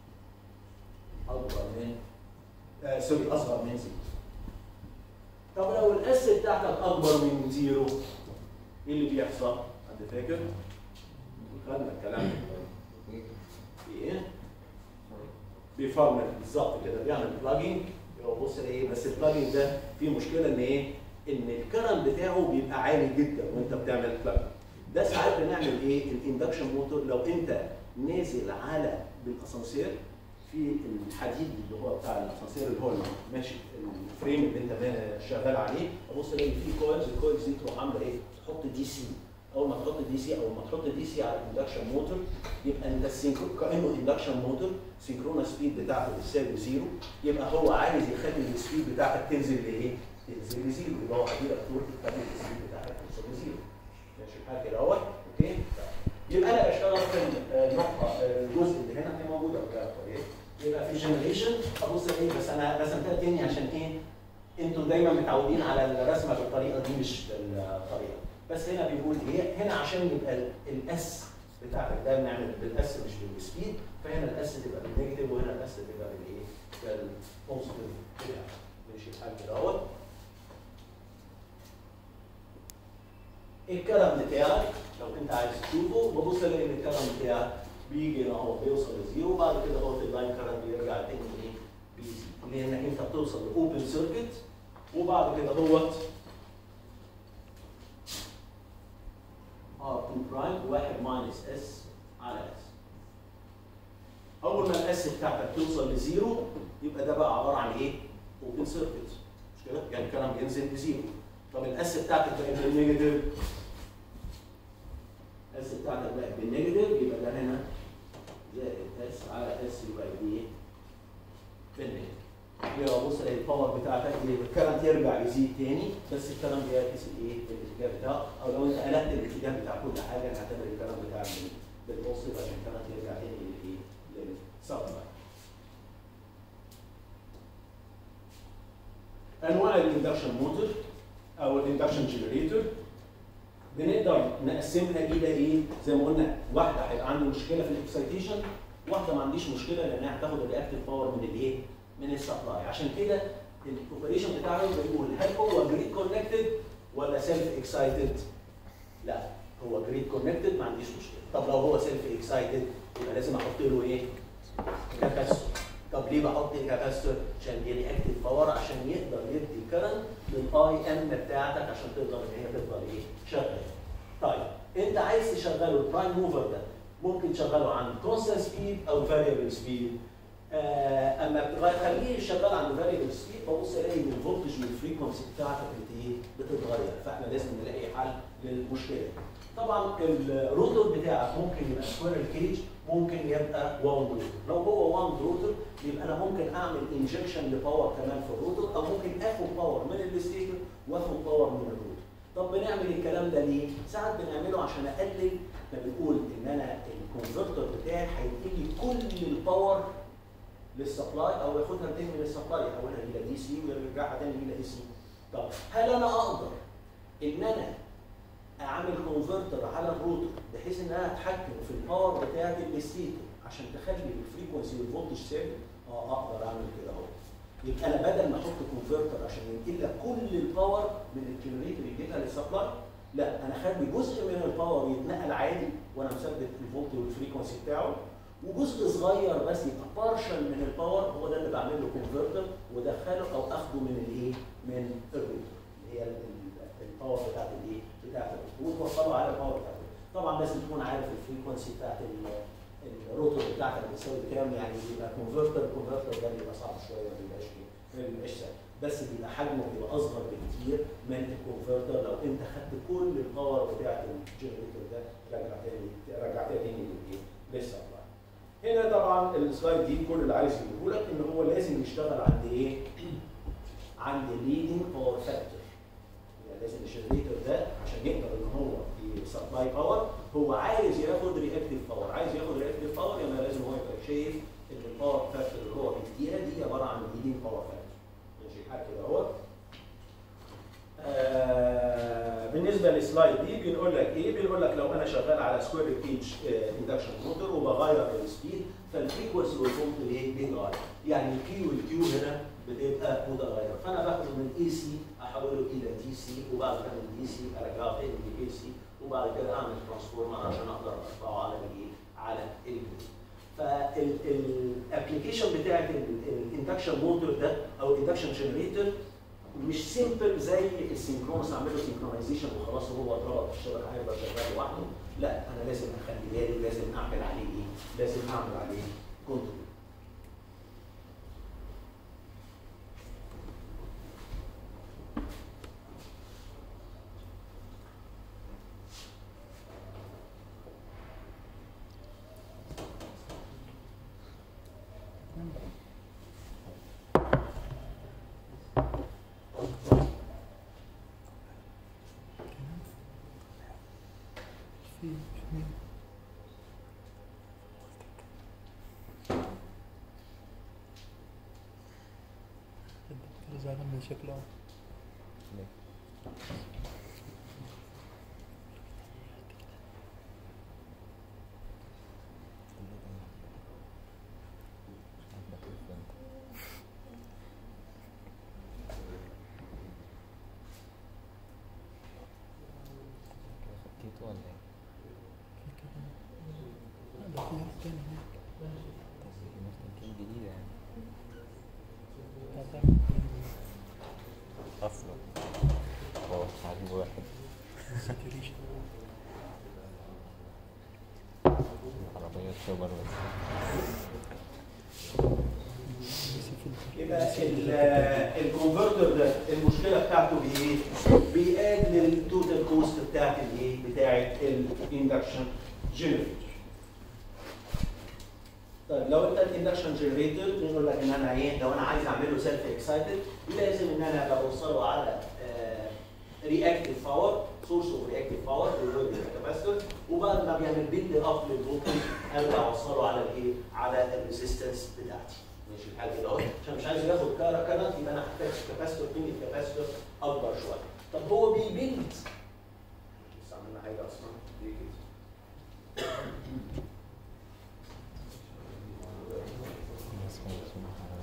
اكبر من آه سوري اصغر من زيرو طب لو الاس بتاعتك اكبر من زيرو ايه اللي بيحصل؟ حد فاكر؟ خدنا الكلام ده في ايه؟ بيفرمل بالظبط كده بيعمل بلاجنج يبقى بص ايه بس البلاجنج ده فيه مشكله ان ايه؟ ان الكرنت بتاعه بيبقى عالي جدا وانت بتعمل بلاجنج ده ساعات بنعمل ايه؟ الاندكشن موتور لو انت نازل على بالاسانسير في الحديد اللي هو بتاع الاسانسير اللي هو ماشي الفريم اللي انت شغال عليه ابص الاقي فيه كويلز الكويلز دي تروح عامله ايه؟ تحط دي سي اول ما تحط دي سي اول ما تحط دي سي على الاندكشن موتور يبقى انت السينكرو كانه اندكشن موتور سينكرونس سبيد بتاعته بتساوي زيرو يبقى هو عايز يخلي السبيد بتاعتك تنزل لايه؟ تنزل لزيرو يبقى هو هيجيب لك تورك تخلي السبيد بتاعتك توصل لزيرو ماشي الحال كده اهوت اوكي يبقى انا بشتغل في النقطه الجزء اللي هنا هي موجوده قدامكم ايه يبقى في جنريشن ابص ايه بس انا رسمتها تاني عشان ايه انتوا دايما متعودين على الرسمه بالطريقه دي مش بالطريقه بس هنا بيقول ايه هنا عشان يبقى الاس بتاعتك ده بنعمل بالاس مش بالسبيد فهنا الاس تبقى بالنيجاتيف وهنا الاس تبقى بالايه بالبوزيتيف كده ماشي الحال كده اهوت الكلام بتاعك لو انت عايز تشوفه ببص الاقي ان الكلام بتاعك بيجي هنا هو بيوصل لزيرو وبعد كده هو اللاين كرنت بيرجع تاني ايه بيزيد لانك انت بتوصل لاوبن سيركت وبعد كده هوت ار 2 برايم واحد ماينس اس على اس اول ما الاس بتاعتك توصل لزيرو يبقى ده بقى عباره عن ايه؟ اوبن سيركت مش كده؟ يعني الكلام بينزل بزيرو طب الاس بتاعتك بقت بالنيجاتيف الاس بتاعتك بقت بالنيجاتيف يبقى ده هنا زائد اس على اس يبقى دي بالنيجاتيف يبقى بص الاقي الباور بتاعتك الكرنت يرجع يزيد تاني بس الكلام بيعكس الايه؟ الاتجاه بتاعه او لو انت قلبت الاتجاه بتاع كل حاجه هتعتبر الكلام بتاعك بالبوزيتيف عشان الكرنت يرجع تاني للايه؟ للسبلاي انواع الاندكشن موتور او الاندكشن جنريتور بنقدر نقسمها الى ايه؟ زي ما قلنا واحده هيبقى عنده مشكله في الاكسيتيشن واحده ما عنديش مشكله لانها هتاخد الرياكتيف باور من الايه؟ من السبلاي عشان كده الاوبريشن بتاعه بيقول هل هو جريد كونكتد ولا سيلف اكسايتد؟ لا هو جريد كونكتد ما عنديش مشكله طب لو هو سيلف اكسايتد يبقى لازم احط له ايه؟ كاباسيتور طب ليه بحط الكاباسيتور؟ عشان دي رياكتيف باور عشان يقدر يدي كرنت للاي ام بتاعتك عشان تقدر ان هي تفضل ايه؟ شغاله. طيب انت عايز تشغله البرايم موفر ده ممكن تشغله عند كونستنت سبيد او فاريبل سبيد آه اما تخليه شغال عند فاريبل سبيد ببص الاقي ان الفولتج والفريكونسي بتاعتك بت ايه؟ بتتغير فاحنا لازم نلاقي حل للمشكله. طبعا الروتور بتاعك ممكن يبقى سكويرل كيج ممكن يبقى واوند روتور لو هو واوند روتور يبقى انا ممكن اعمل انجكشن لباور كمان في الروتور او ممكن اخد باور من الستيتور واخد باور من الروتور طب بنعمل الكلام ده ليه؟ ساعات بنعمله عشان اقلل احنا بنقول ان انا الكونفرتر بتاعي هينقل لي كل الباور للسبلاي او ياخدها تاني من السبلاي يحولها الى دي سي ويرجعها تاني الى اي سي طب هل انا اقدر ان انا اعمل كونفرتر على الروتر بحيث ان انا اتحكم في الباور بتاعت الستيتور عشان تخلي الفريكونسي والفولتج ثابت اه اقدر اعمل كده اهو يبقى انا بدل ما احط كونفرتر عشان ينقل لك كل الباور من الجنريتور يجيبها للسبلاي لا انا اخلي جزء من الباور يتنقل عادي وانا مثبت الفولت والفريكونسي بتاعه وجزء صغير بس يبقى بارشل من الباور هو ده اللي بعمل له كونفرتر وادخله او اخده من الايه؟ من الروتر اللي هي الباور بتاعت الايه؟ بتاعت وتوصله على الباور بتاعته طبعا لازم تكون عارف الفريكونسي بتاعت الروتور بتاعتك بتساوي كام يعني بيبقى كونفرتر الكونفرتر ده بيبقى صعب شويه ما بيبقاش ما بيبقاش سهل بس بيبقى حجمه بيبقى اصغر بكتير من الكونفرتر لو انت خدت كل الباور بتاعت الجنريتور ده رجعتها تاني رجعتها تاني للايه؟ للسبلاي. هنا طبعا السلايد دي كل اللي عايز يقوله لك ان هو لازم يشتغل عند ايه؟ عند الليدنج باور فاكتور. يعني لازم الجنريتور ده عشان يقدر ان هو يسبلاي باور هو عايز ياخد رياكتيف باور، عايز ياخد رياكتيف باور يبقى لازم هو يبقى شايف ان الباور فاكتور اللي هو بيديها دي عباره عن ليدنج باور فاكتور. ماشي الحال كده اهو. آه بالنسبه للسلايد دي بنقول لك ايه؟ بنقول لك لو انا شغال على سكوير كيج اندكشن موتور وبغير السبيد فالفريكونسي والفولت ايه؟ بيتغير. يعني الكيو والكيو هنا بتبقى متغيره فانا باخده من اي سي احوله الى دي سي وبعد كده من دي سي ارجعه تاني لاي سي وبعد كده اعمل ترانسفورمر عشان اقدر ارفعه على الايه؟ على الجريد. فالابلكيشن بتاعت الاندكشن موتور ده او الاندكشن جنريتور مش سيمبل زي السينكرونس اعمل له سينكرونايزيشن وخلاص هو اتربط في الشبكه هيبقى شغال لوحده لا انا لازم اخلي بالي لازم اعمل عليه ايه؟ لازم اعمل عليه كنترول زعلان من شكله فكيته ولا ايه؟ ده في واحد تاني هناك طب دي ممكن جديدة يعني بتاع أصلا هو حبيب واحد ساتوريشن عربية سوبر بس بس فلتر يبقى ال- الكونفرتر ده المشكله بتاعته بايه؟ بيقاد للتوتال كوست بتاعت الايه؟ بتاعت الاندكشن جنريتور. طيب لو انت الاندكشن جنريتور نقول لك ان انا ايه؟ لو انا عايز اعمله سيلف اكسايتد لازم ان انا بوصله على رياكتيف باور سورس اوف رياكتيف باور الكاباستور وبعد ما بيعمل بيلد اب للفولتج ارجع اوصله على الايه؟ على الريزيستنس بتاعتي. ماشي الحال كده اهو عشان مش عايز ياخد كارا كارنت يبقى انا هحتاج كاباستور قيمه كاباستور اكبر شويه. طب هو بيبيلد لسه عملنا حاجه اصلا دي كده. الناس مرسومة على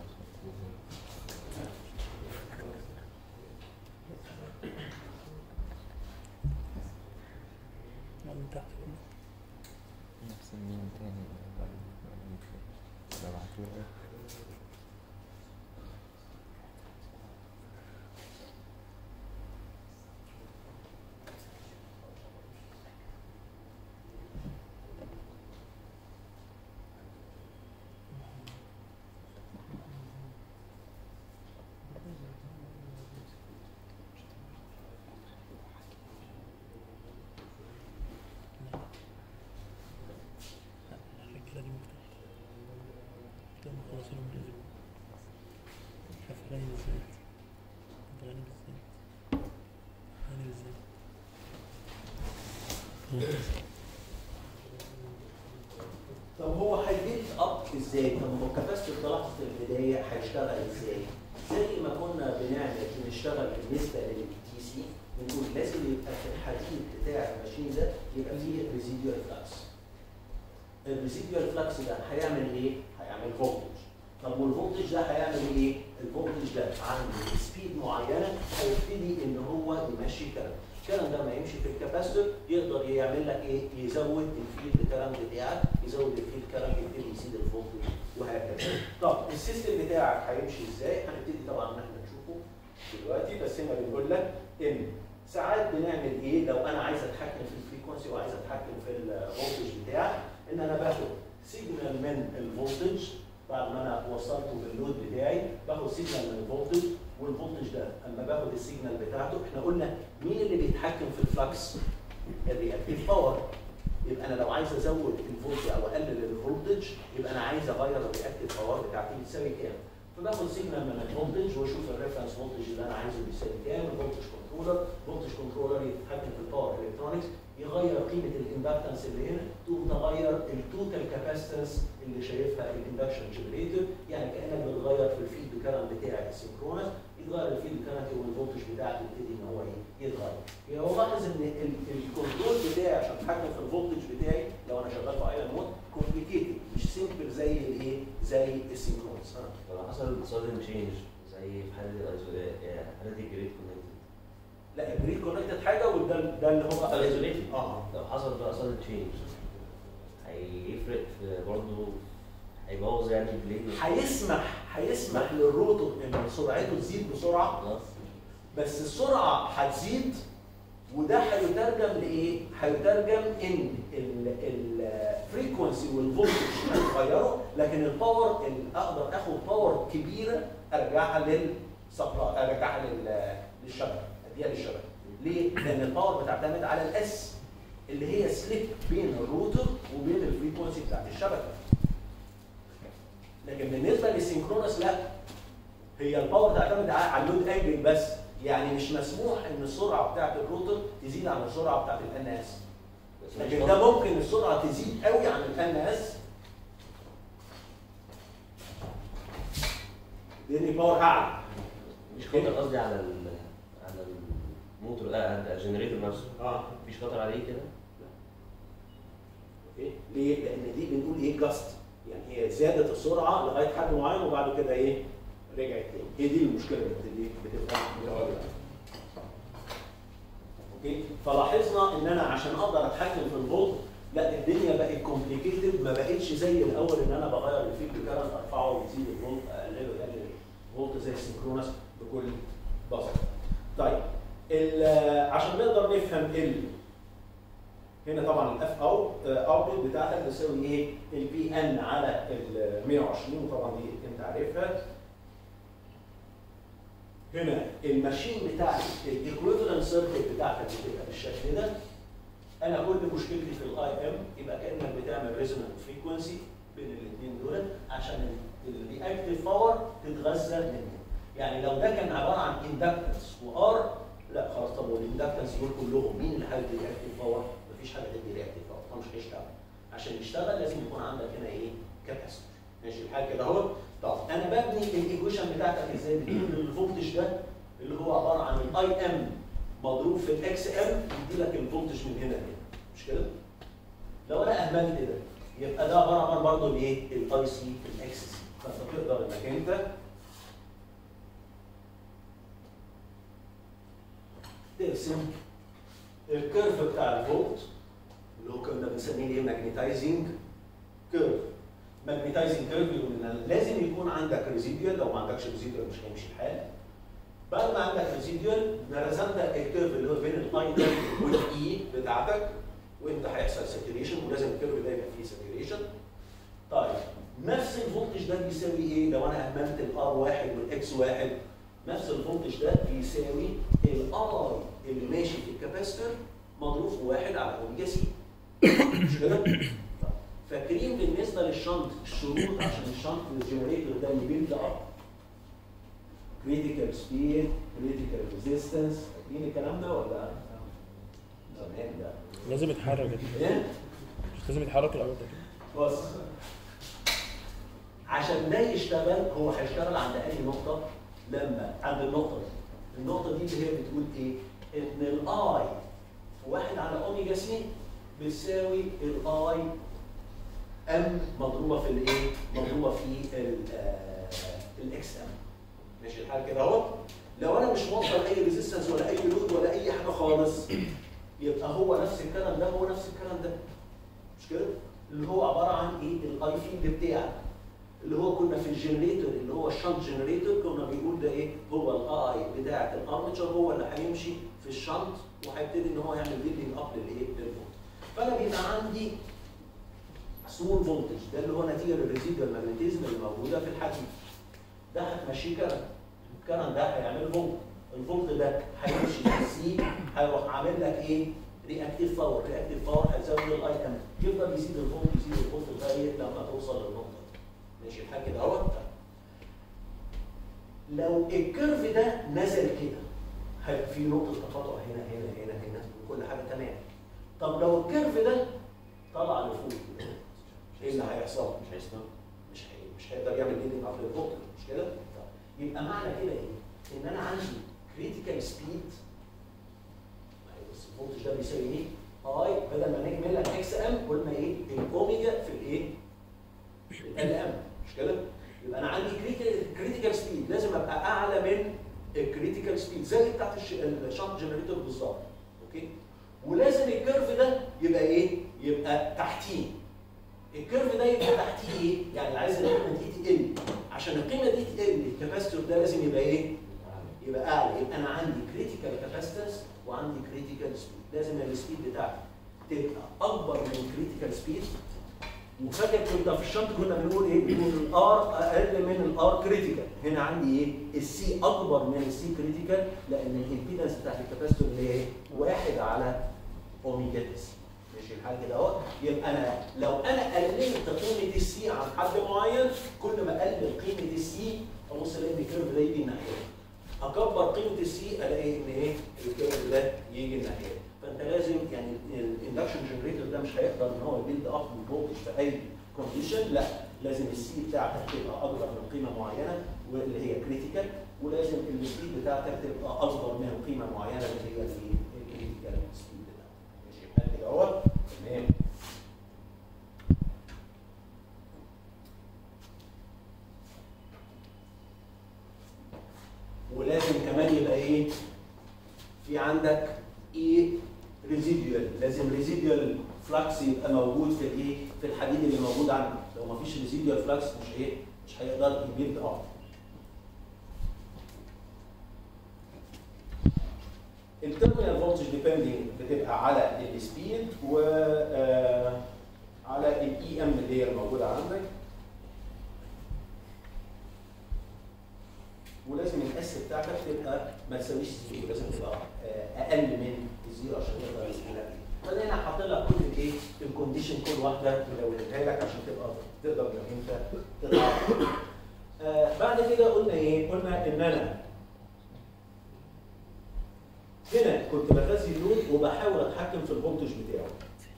من تحت نفس الميم تاني ببعتوله الرجالة دي مفتاح كده مخلصين من الأسبوع مش عارف غني بالذات انت غني بالذات غني بالذات طب هو هيبيلد اب ازاي؟ طب هو الكاباستور ده لحظه البدايه هيشتغل ازاي؟ زي ما كنا بنعمل بنشتغل بالنسبه للتي سي بنقول لازم يبقى في الحديد بتاع الماشين ده يبقى فيه ريزيديوال فلكس. الريزيديوال فلكس ده هيعمل ايه؟ هيعمل فولتج. طب والفولتج ده هيعمل ايه؟ الفولتج ده عنده سبيد معينه هيبتدي ان هو يمشي كلام. الكلام ده ما يمشي في الكاباستور يقدر يعمل لك ايه؟ يزود الفيلد كرنت بتاعك، يزود الفيلد كرنت يبتدي يزيد الفولتج وهكذا. طب السيستم بتاعك هيمشي ازاي؟ هنبتدي طبعا ان احنا نشوفه دلوقتي بس هنا بنقول لك ان ساعات بنعمل ايه لو انا عايز اتحكم في الفريكونسي وعايز اتحكم في الفولتج بتاعي ان انا باخد سيجنال من الفولتج بعد ما انا وصلته باللود بتاعي باخد سيجنال من الفولتج والفولتج ده اما باخد السيجنال بتاعته احنا قلنا مين اللي بيتحكم في الفلكس؟ الرياكتيف باور يبقى انا لو عايز ازود الفولت او اقلل الفولتج يبقى انا عايز اغير الرياكتيف باور بتاعتي بتساوي كام؟ فباخد سيجنال من الفولتج واشوف الريفرنس فولتج اللي انا عايزه بيساوي كام الفولتج كنترولر الفولتج كنترولر يتحكم في الباور الكترونكس يغير قيمه الاندكتنس اللي هنا تقوم تغير التوتال كاباسيتنس اللي شايفها الاندكشن جنريتور يعني كانك بتغير في الفيلد كارنت بتاع السينكرونس يتغير الفيلد كارنت والفولتج بتاعك يبتدي ان هو ايه يتغير يبقى هو لاحظ ان ال- الكنترول بتاعي عشان اتحكم في الفولتج بتاعي لو انا شغال في ايرون مود كومبليكيتد مش سيمبل زي الايه زي السينكرونس ها لو حصل سادن تشينج زي في حاله الايزو- آه، حاله الجريد كونكتد لا الجريد كونكتد حاجه وده ده اللي هو الايزوليتد اه لو حصل بقى سادن تشينج هيفرق في برضه هيبوظ يعني البليد هيسمح هيسمح للروتور ان سرعته تزيد بسرعه خلاص بس السرعه هتزيد وده هيترجم لايه؟ هيترجم ان الفريكونسي والفولتج هيتغيروا لكن الباور ال- اقدر اخد باور كبيره ارجعها للسبلاي ارجعها لل- للشبكه اديها للشبكه ليه؟ لان الباور بتعتمد على الاس اللي هي سليب بين الروتور وبين الفريكونسي بتاعت الشبكه لكن بالنسبه للسينكرونس لا هي الباور تعتمد على على اللود انجل بس يعني مش مسموح ان السرعه بتاعت الروتور تزيد عن السرعه بتاعت الان اس بس مش لكن ده ممكن السرعه تزيد قوي عن الان اس لان باور اعلى مش خطر قصدي على ال على الموتور لا على الجنريتور نفسه اه مفيش خطر عليه كده اوكي ليه؟ لان دي بنقول ايه جاست يعني هي زادت السرعه لغايه حد معين وبعد كده ايه رجعت تاني هي دي المشكله اللي بت- إيه؟ بتبقى متواجده اوكي فلاحظنا ان انا عشان اقدر اتحكم في الفولت لا الدنيا بقت كومبليكيتد ما بقتش زي الاول ان انا بغير الفيك كارنت ارفعه ويزيد الفولت اقلله يقلل الفولت زي السنكرونس بكل بساطه. طيب ال- عشان نقدر نفهم ال هنا طبعا الاف او اوتبوت بتاعتك تساوي ايه؟ البي ان على ال 120 وطبعا دي انت عارفها. هنا الماشين بتاعتي الايكويفالنت سيركت بتاعتك بتبقى بالشكل ده. انا كل مشكلتي في الاي ام يبقى كانك بتعمل ريزونانت فريكونسي بين الاثنين دول عشان الرياكتيف باور تتغذى منه. يعني لو ده كان عباره عن اندكتنس وار لا خلاص طب والاندكتنس دول كلهم مين اللي هيدي رياكتيف باور؟ مفيش حاجه تدي رياكتيف باور فمش هيشتغل. عشان يشتغل لازم يكون عندك هنا ايه؟ كاباسيتور. ماشي الحال كده اهو طب انا ببني الايكويشن بتاعتك ازاي؟ بتقول ان الفولتج ده اللي هو عباره عن الاي ام مضروب في الاكس ام يدي لك الفولتج من هنا لهنا مش كده؟ لو انا اهملت ده يبقى ده عباره عن برضه الايه؟ الاي سي في الاكس سي فانت تقدر انك انت تقسم الكيرف بتاع الفولت اللي هو كنا بنسميه ايه ماجنتايزنج كيرف ماجنتايزنج كيرف يقول ان لازم يكون عندك ريزيديوال لو ما عندكش ريزيديوال مش هيمشي الحال بعد ما عندك ريزيديوال رسمت الكيرف اللي هو بين الاي ام والاي بتاعتك وانت هيحصل ساتوريشن ولازم الكيرف ده يبقى فيه ساتوريشن طيب نفس الفولتج ده بيساوي ايه لو انا اهملت الار واحد والاكس واحد نفس الفولتج ده بيساوي الار اللي ماشي في الكاباستور مضروب في واحد على اوميجا سي مش كده؟ طيب، فاكرين بالنسبه للشنط الشروط عشان الشنط الجنريتور ده يبيلد اب كريتيكال سبيد كريتيكال ريزيستنس فاكرين الكلام ده ولا زمان ده لازم يتحرك ايه؟ مش لازم يتحرك الاول ده كده بص عشان ده يشتغل هو هيشتغل عند اي نقطه لما عند النقطه دي النقطه دي اللي هي بتقول ايه ان الاي في واحد على اوميجا سي بتساوي الاي ام مضروبه في الايه مضروبه في الاكس ام ماشي الحال كده اهو لو انا مش موصل اي ريزيستنس ولا اي لود ولا اي حاجه خالص يبقى هو نفس الكلام ده هو نفس الكلام ده مش كده اللي هو عباره عن ايه الاي فيلد بتاعك اللي هو كنا في الجنريتور اللي هو الشنت جنريتور كنا بنقول ده ايه هو الاي بتاعه الارمتشر هو اللي هيمشي في الشنت وهيبتدي ان هو يعمل بيلدينج اب للايه للفولت فانا بيبقى عندي سمول فولتج ده اللي هو نتيجه للريزيدوال ماجنتيزم اللي موجوده في الحديد ده هتمشيه كرنت الكرنت ده هيعمل فولت الفولت ده هيمشي في السي هيروح عامل لك ايه رياكتيف باور رياكتيف باور هيزود الاي ام يفضل يزيد الفولت يزيد الفولت لغايه لما توصل للنقطه دي. ماشي الحال كده اهو لو الكيرف ده نزل كده هيبقى في نقطه تقاطع هنا هنا هنا هنا وكل حاجه تمام طب لو الكيرف ده طلع لفوق ايه اللي هيحصل؟ مش هيستوعب مش هي مش هيقدر يعمل ليدنج اب للفولت مش كده؟ طيب يبقى معنى كده ايه؟ ان انا عندي كريتيكال سبيد بص الفولتج ده بيساوي ايه؟ اي بدل ما نجمل لك اكس ام قلنا ايه؟ الاوميجا في الايه؟ ال ام مش كده؟ يبقى انا عندي كريتيكال سبيد لازم ابقى اعلى من الكريتيكال سبيد زي بتاعت الشنط جنريتور بالظبط اوكي؟ ولازم الكيرف ده يبقى ايه؟ يبقى تحتيه الكيرف ده يبقى تحتيه ايه؟ يعني عايز القيمه دي تقل عشان القيمه دي تقل الكاباستور ده لازم يبقى ايه؟ يبقى اعلى يبقى انا عندي كريتيكال كاباسيتنس وعندي كريتيكال سبيد لازم السبيد بتاعتي تبقى اكبر من كريتيكال سبيد وفاكر كنا في الشنط كنا بنقول ايه؟ بنقول الار اقل من الار كريتيكال هنا عندي ايه؟ السي اكبر من السي كريتيكال لان الامبيدنس بتاعت الكاباستور اللي هي ايه؟ واحد على اوميجا تي ماشي الحال كده اهو يبقى انا لو انا قللت قيمه السي عن حد معين كل ما اقلل قيمه السي ابص الاقي ان الكيرف ده يجي الناحيه اكبر قيمه السي الاقي ان ايه الكيرف ده يجي الناحيه فانت لازم يعني الاندكشن جنريتور ده مش هيقدر ان هو يبيلد اب فولتج في اي كونديشن لا لازم السي بتاعتك تبقى اكبر من قيمه معينه واللي هي كريتيكال ولازم السبيد بتاعتك تبقى اصغر من قيمه معينه اللي هي الايه؟ الكريتيكال سبيد بتاعتك ماشي لحد كده اهوت تمام ولازم كمان يبقى ايه؟ في عندك ايه ريزيديوال لازم ريزيديوال فلكس يبقى موجود في الايه؟ في الحديد اللي موجود عندك لو ما فيش ريزيديوال فلكس مش ايه؟ مش هيقدر يبيلد اب التيرمينال فولتج ديبندنج بتبقى على السبيد و آه، على الاي ام اللي هي الموجوده عندك ولازم الاس بتاعتك تبقى ما تساويش زيرو لازم تبقى آه، اقل من الزيرو عشان يقدر يسهلك فانا هنا حاطط لك كل الايه الكونديشن كل واحده ملونها لك عشان تبقى تقدر انك انت تتعرف آه بعد كده قلنا ايه؟ قلنا ان انا هنا كنت بغذي اللود وبحاول اتحكم في الفولتج بتاعه.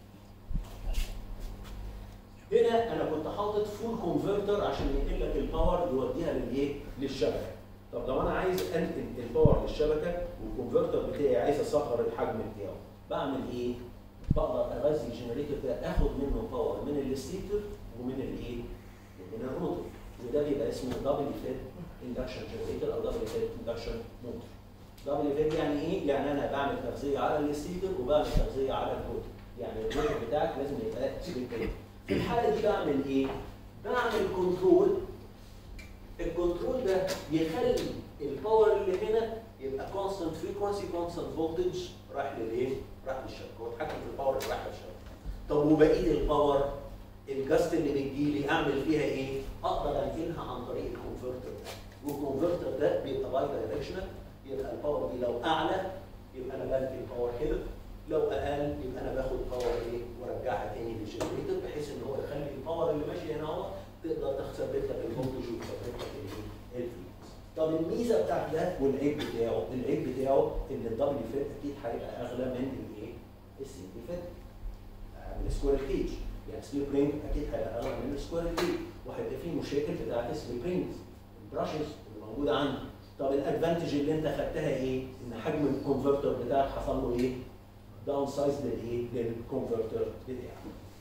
هنا انا كنت حاطط فول كونفرتر عشان ينقل لك الباور يوديها للايه؟ للشبكه. طب لو انا عايز انقل الباور للشبكه والكونفرتر بتاعي عايز اصغر الحجم بتاعه، بعمل ايه؟ بقدر اغذي الجنريتور ده اخد منه باور من الستيتور ومن الايه؟ ومن الروتور. وده بيبقى اسمه دبل فيت اندكشن جنريتور او دبل فيت اندكشن موتور. دبل فيت يعني ايه؟ يعني انا بعمل تغذيه على الستيتور وبعمل تغذيه على الروتور. يعني الروتور بتاعك لازم يبقى سيليكون. في الحاله دي بعمل ايه؟ بعمل كنترول الكنترول ده يخلي الباور اللي هنا يبقى كونستنت فريكونسي كونستنت فولتج رايح للايه؟ رايح للشبكه هو اتحكم في الباور اللي رايح للشبكه. طب وبقيه الباور الجاست اللي بتجيلي اعمل فيها ايه؟ اقدر انقلها عن طريق الكونفرتر ده والكونفرتر ده بيبقى باي دايركشنال يبقى الباور دي لو اعلى يبقى انا بنقل الباور كده لو اقل يبقى انا باخد باور ايه وارجعها تاني للجنريتور بحيث ان هو يخلي الباور اللي ماشي هنا اهو تقدر تثبت لك الفولتج وتثبت لك الايه؟ الفلوس. طب الميزه بتاعت ده والعيب بتاعه العيب بتاعه ان الدبل فيت اكيد هيبقى اغلى من الايه؟ السنجل فيت من السكوير كيج يعني سليب رينج اكيد هيبقى اغلى من السكوير كيج وهيبقى فيه مشاكل بتاعت السليب رينجز البراشز اللي موجوده عندي طب الادفانتج اللي انت خدتها ايه؟ ان حجم الكونفرتر بتاعك حصل له ايه؟ داون سايز للايه؟ للكونفرتر بتاعك.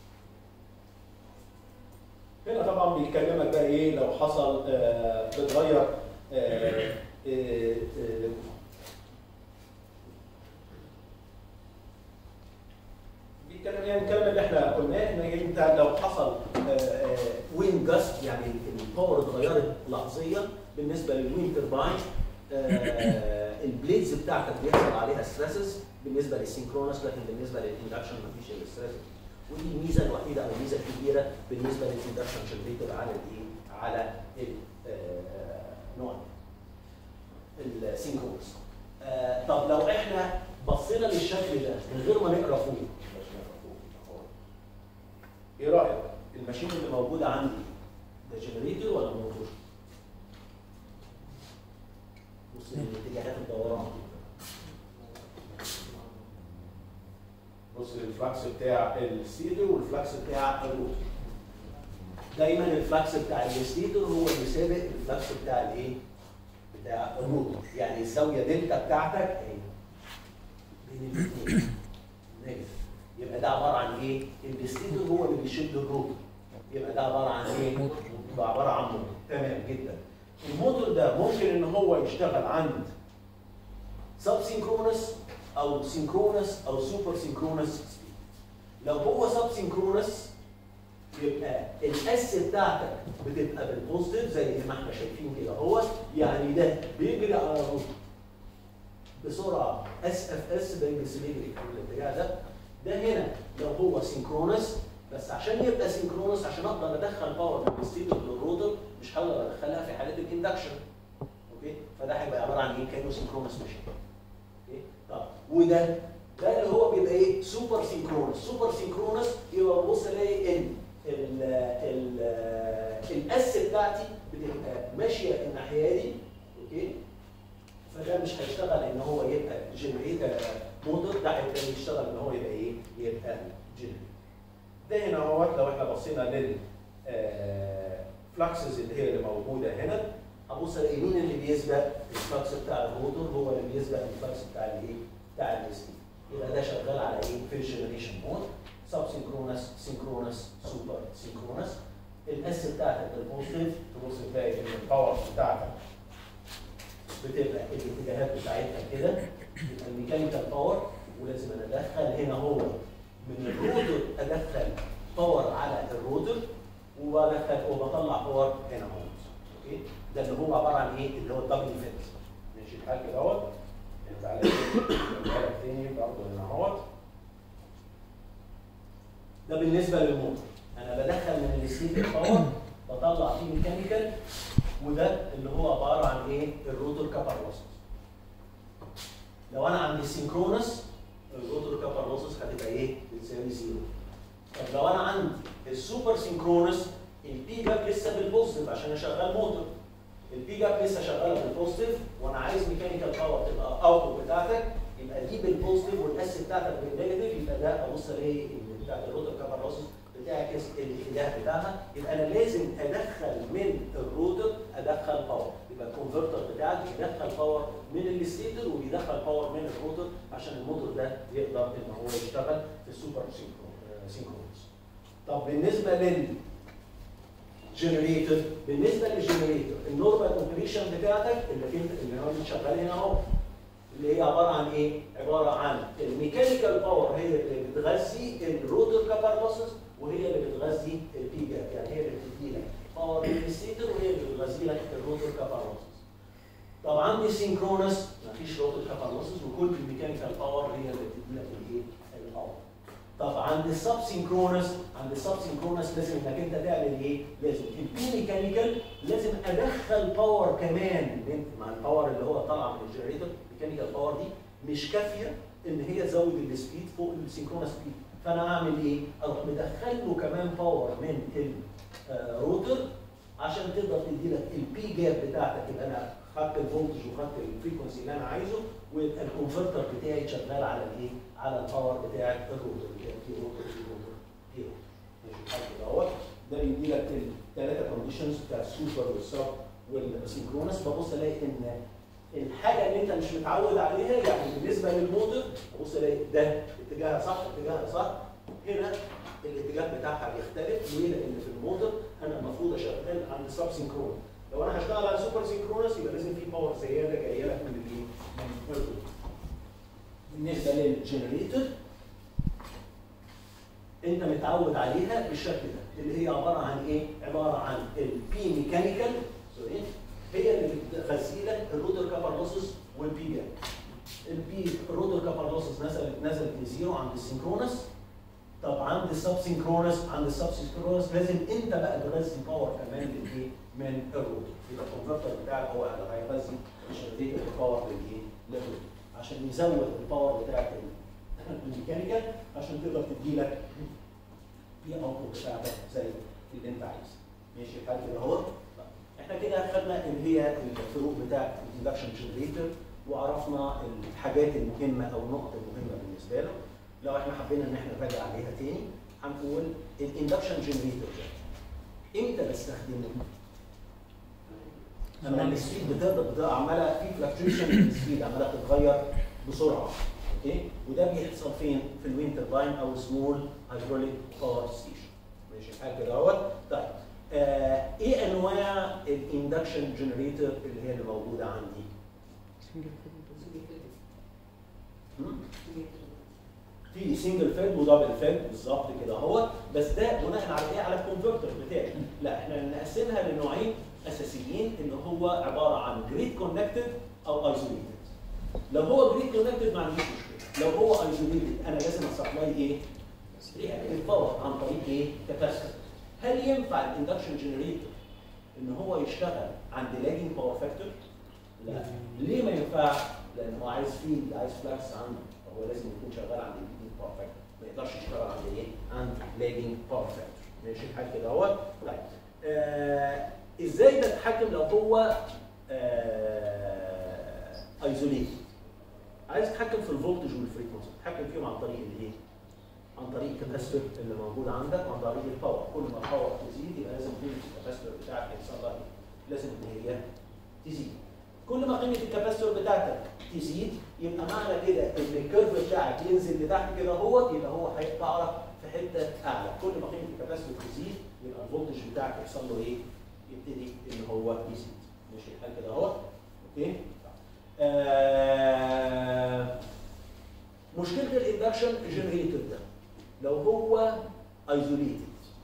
هنا طبعا بيكلمك بقى ايه لو حصل آه بتغير آه آه آه بيتكلم يعني الكلام اللي احنا قلناه ان انت لو حصل وين جاست يعني الباور اتغيرت لحظيا بالنسبه للوين ترباين البليدز بتاعتك بيحصل عليها ستريسز بالنسبه للسينكرونس لكن بالنسبه للاندكشن مفيش الستريسز ودي الميزه الوحيده او الميزه الكبيره بالنسبه للاندكشن جنريتور على الايه؟ على النوع السينكرونس. طب لو احنا بصينا للشكل ده من غير ما نقرا فوق ايه رايك؟ الماشين اللي موجوده عندي ده جنريتور ولا موتور؟ بص الاتجاهات الدوران بص الفلكس بتاع الستيتور والفلكس بتاع الروتور دايما الفلكس بتاع الستيتور هو اللي سابق الفلكس بتاع الايه؟ بتاع الروتور يعني الزاويه دلتا بتاعتك اهي بين الاثنين نيجاتيف يبقى ده عباره عن ايه؟ الستيتور هو اللي بيشد الروتور يبقى ده عباره عن ايه؟ يبقى عباره عن موتور تمام جدا الموتور ده ممكن ان هو يشتغل عند سب سينكرونس او سينكرونس او سوبر سينكرونس سبيد لو هو سب سينكرونس يبقى الاس بتاعتك بتبقى بالبوزيتيف زي ما احنا شايفين كده هو يعني ده بيجري على الروتور بسرعه اس اف اس ده بيجري في الاتجاه ده ده هنا لو هو سينكرونس بس عشان يبقى سينكرونس عشان اقدر ادخل باور من الستيتور للروتور مش هقدر ادخلها في حاله الاندكشن اوكي فده هيبقى عباره عن ايه كانه سينكرونس ماشين اوكي طب وده ده اللي هو بيبقى ايه سوبر سينكرونس سوبر سينكرونس يبقى ببص الاقي ان ال ال الاس بتاعتي بتبقى ماشيه الناحيه دي اوكي فده مش هيشتغل ان هو يبقى جنريتور موتور ده هيبقى يشتغل ان هو يبقى ايه يبقى جنريتور ده هنا اهوت لو احنا بصينا لل فلكسز اللي هي اللي موجوده هنا ابص الاقي مين اللي بيسبق الفلكس بتاع الروتور هو اللي بيسبق الفلكس بتاع الايه؟ بتاع السبيد يبقى ده شغال على ايه؟ في الجنريشن مود سب سينكرونس سينكرونس سوبر سينكرونس الاس بتاعتك البوزيتيف تبص تلاقي ان الباور بتاعتك بتبقى الاتجاهات بتاعتها كده يبقى الميكانيكال باور ولازم انا ادخل هنا هو من الروتور ادخل باور على الروتور وبدخل وبطلع باور هنا اهو اوكي ده اللي هو عباره عن ايه اللي هو الدبل فيت ماشي الحال كده اهوت يعني تعالى نعملها تاني برضه هنا اهوت ده بالنسبه للموتور انا بدخل من الستيك باور بطلع فيه ميكانيكال وده اللي هو عباره عن ايه الروتور كابر لوسز لو انا عندي سينكرونس الروتور كابر لوسز هتبقى ايه بتساوي زيرو طب لو انا عندي السوبر سينكرونس البي جاب لسه بالبوزيتيف عشان اشغل موتور البي جاب لسه شغاله بالبوزيتيف وانا عايز ميكانيكال باور تبقى اوتبوت بتاعتك يبقى دي بالبوزيتيف والاس بتاعتك بالنيجاتيف يبقى ده ابص الاقي ان بتاعت الروتور كابر لوسز بتعكس الاتجاه بتاعها يبقى انا لازم ادخل من الروتر ادخل باور يبقى الكونفرتر بتاعك بيدخل باور من الستيتر وبيدخل باور من الروتر عشان الموتور ده يقدر ان هو يشتغل في السوبر سينكرونس طب بالنسبه لل جنريتور بالنسبه للجنريتور النورمال اوبريشن بتاعتك اللي انت اللي هو شغال هنا اهو اللي هي عباره عن ايه؟ عباره عن الميكانيكال باور هي اللي بتغذي الروتور كابر لوسز وهي اللي بتغذي البي جاب يعني هي اللي بتدي لك باور للستيتر وهي اللي بتغذي لك الروتور كابر لوسز. طب عندي سينكرونس مفيش روتور كابر لوسز وكل الميكانيكال باور هي اللي بتدي لك الايه؟ الباور. طب عند السب سينكرونس عند السب سينكرونس لازم انك انت تعمل ايه؟ لازم البي ميكانيكال لازم ادخل باور كمان من مع الباور اللي هو طالع من الجنريتور الميكانيكال باور دي مش كافيه ان هي تزود السبيد فوق السينكرونس سبيد فانا اعمل ايه؟ اروح مدخل له كمان باور من الروتر عشان تقدر تدي لك البي جاب بتاعتك يبقى انا خدت الفولتج وخدت الفريكونسي اللي انا عايزه ويبقى الكونفرتر بتاعي شغال على الايه؟ على الباور بتاع الروتر اللي هي بي روتر بي روتر بي روتر ماشي الحال كده اهوت ده بيدي لك الثلاثه كونديشنز بتاع السوبر والسب والسينكرونس ببص الاقي ان الحاجه اللي انت مش متعود عليها يعني بالنسبه للموتور ابص الاقي ده اتجاهها صح اتجاهها صح هنا الاتجاه بتاعها بيختلف ليه؟ لان في الموتور انا المفروض اشتغل عند سب سينكرون لو انا هشتغل على سوبر سينكرونس يبقى لازم في باور زياده جايه لك من الايه؟ من الروتور بالنسبه للجنريتور انت متعود عليها بالشكل ده اللي هي عباره عن ايه؟ عباره عن البي ميكانيكال سوري هي اللي بتغذي لك الروتر كابر لوسز والبي جاب البي الروتر كابر لوسز نزلت نزلت لزيرو عند السينكرونس طب عند السب سينكرونس عند السب سينكرونس لازم انت بقى تغذي باور كمان للايه؟ من الروتر يبقى الكونفرتر بتاعك هو اللي هيغذي الشبكه الباور للايه؟ للروتر عشان يزود الباور بتاعت الميكانيكال عشان تقدر تدي لك في اوتبوت بتاعتك زي اللي انت عايزه ماشي الحال كده اهو احنا كده خدنا اللي هي الفروق بتاعت الاندكشن جنريتور وعرفنا الحاجات المهمه او النقط المهمه بالنسبه له لو احنا حبينا ان احنا نراجع عليها تاني هنقول الاندكشن جنريتور ده امتى بستخدمه؟ لما السبيد بتقدر بتبقى عماله في فلكتويشن في السبيد عماله تتغير بسرعه اوكي وده بيحصل فين؟ في الويند ترباين او سمول هيدروليك باور ستيشن ماشي الحال كده اهوت طيب آه ايه انواع الاندكشن جنريتور اللي هي اللي موجوده عندي؟ هم؟ في سنجل فيد ودبل فيد بالظبط كده اهوت بس ده بناء على ايه؟ على الكونفرتر بتاعي لا احنا نقسمها لنوعين اساسيين اللي هو عباره عن جريد كونكتد او ايزوليتد لو هو جريد كونكتد ما عنديش مشكله لو هو ايزوليتد انا لازم اسبلاي ايه؟ رياكتيف باور عن طريق ايه؟ كاباسيتور هل ينفع الاندكشن جنريتور ان هو يشتغل عند لاجنج باور فاكتور؟ لا ليه ما ينفعش؟ لان هو عايز فيلد عايز فلاكس عنده هو لازم يكون شغال عند لاجنج باور فاكتور ما يقدرش يشتغل عند ايه؟ عند لاجنج باور فاكتور ماشي الحال كده اهوت طيب آه ازاي تتحكم لو هو ايزوليت عايز تتحكم في الفولتج والفريكونسي تتحكم فيهم عن طريق الايه؟ عن طريق الكاباسيتور اللي موجود عندك وعن طريق الباور كل ما الباور تزيد يبقى لازم قيمه الكاباسيتور بتاعك يحصل لها ايه؟ لازم ان هي تزيد كل ما قيمه الكاباسيتور بتاعتك تزيد يبقى معنى كده ان الكيرف بتاعك ينزل لتحت كده اهوت يبقى هو هيتعرف في حته اعلى كل ما قيمه الكاباسيتور تزيد يبقى الفولتج بتاعك يحصل له ايه؟ يبتدي ان هو يزيد ماشي الحال كده اهوت اوكي آه مشكله الاندكشن جنريتور ده لو هو ايزوليتد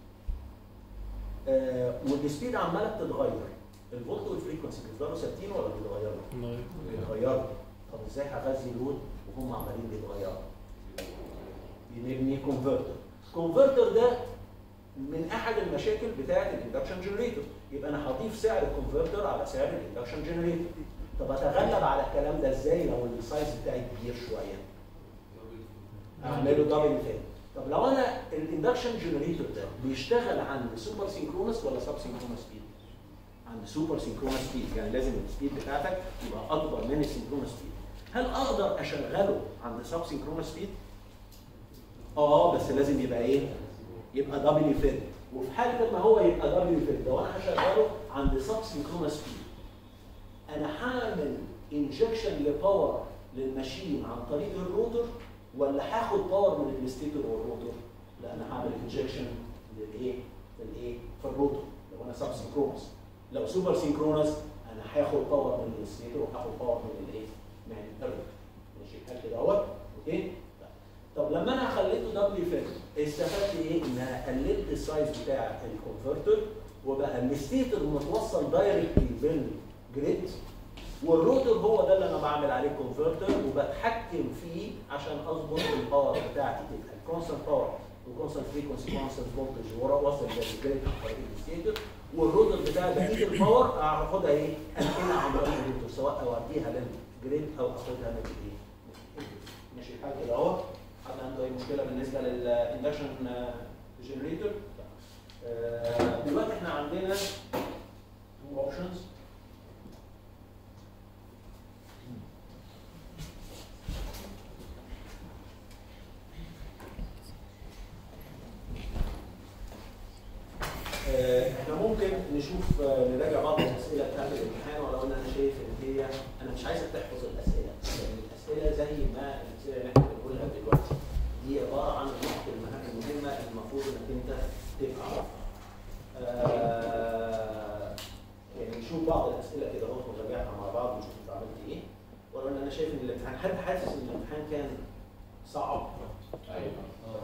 آه والسبيد عماله بتتغير الفولت والفريكونسي بيفضلوا ثابتين ولا بيتغيروا؟ بيتغيروا طب ازاي هغذي لود وهم عمالين بيتغيروا؟ بنبني كونفرتر الكونفرتر ده من احد المشاكل بتاعه الاندكشن جنريتور يبقى انا هضيف سعر الكونفرتر على سعر الاندكشن جنريتور طب اتغلب على الكلام ده ازاي لو السايز بتاعي كبير شويه؟ اعمله دبل فين طب لو انا الاندكشن جنريتور ده بيشتغل عند سوبر سينكرونس ولا سب سينكرونس سبيد؟ عند سوبر سينكرونس سبيد يعني لازم السبيد بتاعتك يبقى اكبر من السينكرونس سبيد هل اقدر اشغله عند سب سينكرونس سبيد؟ اه بس لازم يبقى ايه؟ يبقى دبليو فيد وفي حاله ما هو يبقى دبليو فيد لو انا هشغله عند سب سينكرونس سبيد انا هعمل انجكشن لباور للماشين عن طريق الروتور ولا هاخد باور من الستيتور والروتور؟ لا انا هعمل انجكشن للايه؟ للايه؟ في الروتور لو انا سب سينكرونس لو سوبر سينكرونس انا هاخد باور من الستيتور وهاخد باور من الايه؟ من الروتور ماشي الحال كده اهوت اوكي؟ طب لما انا خليته دبليو فيت استفدت ايه؟ ان انا قللت السايز بتاع الكونفرتر وبقى الستيتور متوصل دايركتلي بالجريد والروتر هو ده اللي انا بعمل عليه كونفرتر وبتحكم فيه عشان اظبط الباور بتاعتي تبقى الكونستنت باور وكونستنت فريكونسي كونستنت فولتج واصل للجريد عن طريق الستيتور والروتر بتاعي بقيه الباور هاخدها ايه؟ انقلها عن طريق الروتر سواء اوديها للجريد او اخدها من الايه؟ ماشي الحال كده اهو حد عنده اي مشكله بالنسبه للاندكشن جنريتور دلوقتي احنا عندنا تو اوبشنز احنا ممكن نشوف نراجع بعض الاسئله بتاعت الامتحان ولو ان انا شايف ان هي انا مش عايزك تحفظ الاسئله لان الاسئله زي ما الاسئله اللي احنا بنقولها دلوقتي دي عباره عن النقط المهمه المفروض انك انت تبقى عارفها. آه يعني نشوف بعض الاسئله كده اهو ونراجعها مع بعض ونشوف انت عملت ايه ولو ان انا شايف ان الامتحان حد حاسس ان الامتحان كان صعب ايوه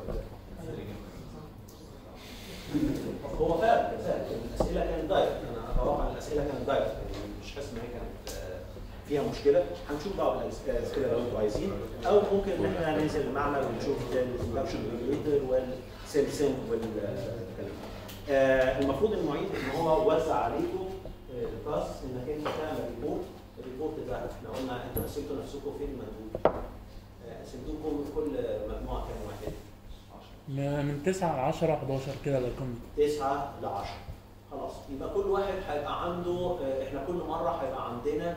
هو فعلا كان سهل الاسئله كانت دايركت انا اتوقع ان الاسئله كانت دايركت يعني مش حاسس ان هي كانت آه، فيها مشكله هنشوف بعض الاسئله لو انتوا عايزين او ممكن ان احنا ننزل المعمل ونشوف الاندكشن ريجوليتر والسيل سينك والكلام آه المفروض المعيد ان هو وزع عليكم آه، تاسك انك انت تعمل ريبورت الريبورت ده احنا قلنا انتوا قسمتوا نفسكم فين المجهود آه، قسمتوكم كل مجموعه كام واحد؟ 10 من 9 ل 10 11 كده الارقام دي 9 ل 10 خلاص يبقى كل واحد هيبقى عنده آه، احنا كل مره هيبقى عندنا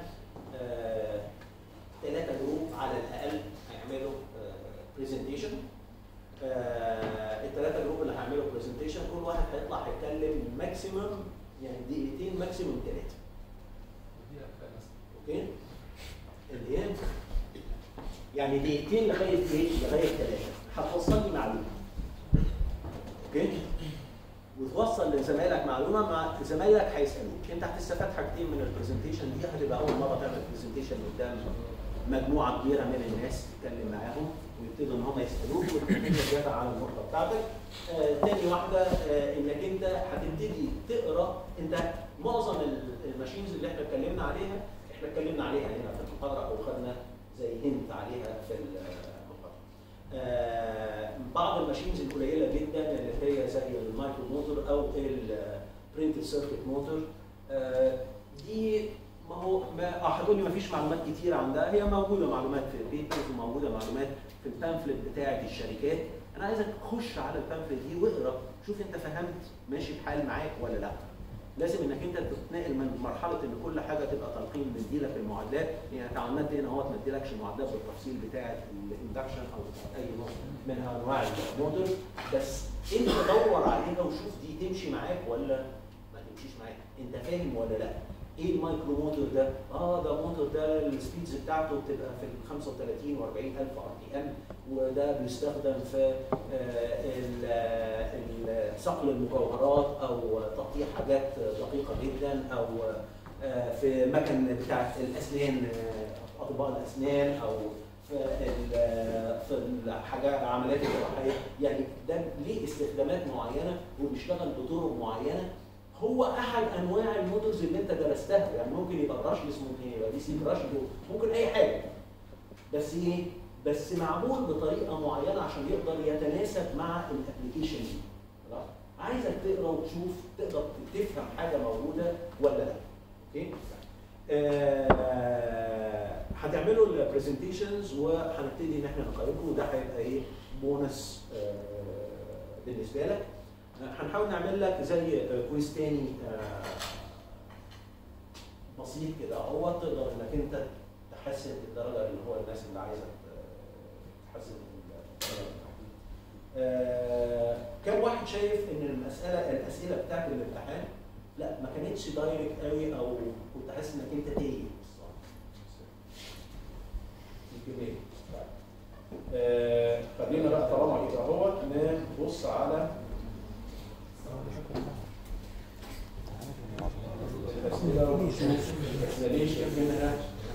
ثلاثه جروب على الاقل هيعملوا برزنتيشن الثلاثه جروب اللي هيعملوا برزنتيشن كل واحد هيطلع هيتكلم ماكسيمم يعني دقيقتين ماكسيمم ثلاثه اوكي اللي هي يعني دقيقتين لغايه ايه؟ لغايه ثلاثه هتوصل لي معلومه اوكي وتوصل لزمايلك معلومه مع زمايلك هيسالوك انت هتستفاد حاجتين من البرزنتيشن دي هتبقى اول مره تعمل برزنتيشن قدام مجموعه كبيره من الناس تتكلم معاهم ويبتدوا ان هم يسالوك وتكون زياده على النقطه بتاعتك. آه تاني واحده آه انك انت هتبتدي تقرا انت معظم ال- الماشينز اللي احنا اتكلمنا عليها احنا اتكلمنا عليها هنا في المحاضره او خدنا زي هنت عليها في المحاضره. آه، بعض الماشينز القليله جدا اللي هي زي المايكرو موتور او البرنتد سيركت موتور دي ما هو ما اه هتقول لي ما فيش معلومات كتير عندها هي موجوده معلومات في البيبرز وموجوده معلومات في البامفلت بتاعه الشركات انا عايزك تخش على البامفلت دي واقرا شوف انت فهمت ماشي الحال معاك ولا لا لازم انك انت تتنقل من مرحله ان كل حاجه تبقى تلقين مديلك المعادلات يعني انت عملت هنا هو ما اديلكش المعادلات بالتفصيل بتاعه الاندكشن او بتاعت اي نوع من انواع الموتور بس انت دور عليها وشوف دي تمشي معاك ولا ما تمشيش معاك انت فاهم ولا لا ايه المايكرو موتور ده؟ اه ده موتور ده السبيدز بتاعته بتبقى في ال 35 و 40 الف ار بي ام وده بيستخدم في آه، ال- آه، ال- صقل المجوهرات او تقطيع حاجات دقيقه جدا او آه، في مكن بتاعت الاسنان آه، اطباء الاسنان او في ال- في الحاجات العمليات الجراحيه يعني ده ليه استخدامات معينه وبيشتغل بطرق معينه هو احد انواع الموتورز اللي انت درستها يعني ممكن يبقى براشلس ممكن يبقى دي سي براشلس ممكن اي حاجه بس ايه بس معمول بطريقه معينه عشان يقدر يتناسب مع الابلكيشن دي خلاص عايزك تقرا وتشوف تقدر تفهم حاجه موجوده ولا لا اوكي آه، هتعملوا البرزنتيشنز وهنبتدي ان احنا نقيمكم وده هيبقى ايه بونس آه، بالنسبه لك آه، هنحاول نعمل لك زي آه، كويز تاني آه، بسيط كده هو تقدر انك انت تحسن الدرجه اللي هو الناس اللي عايزه آه، تحسن الدرجه آه، كم واحد شايف ان المساله الاسئله بتاعت الامتحان لا ما كانتش دايركت قوي او كنت حاسس انك انت تايه يمكن ايه آه، خلينا بقى طالما كده اهوت نبص على الاسئله ونشوف احنا ليه شايفينها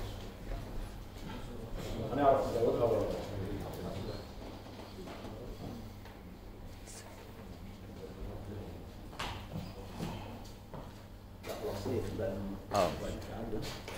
هنعرف نزودها ولا لا لا خلاص ايه بقى اه عندك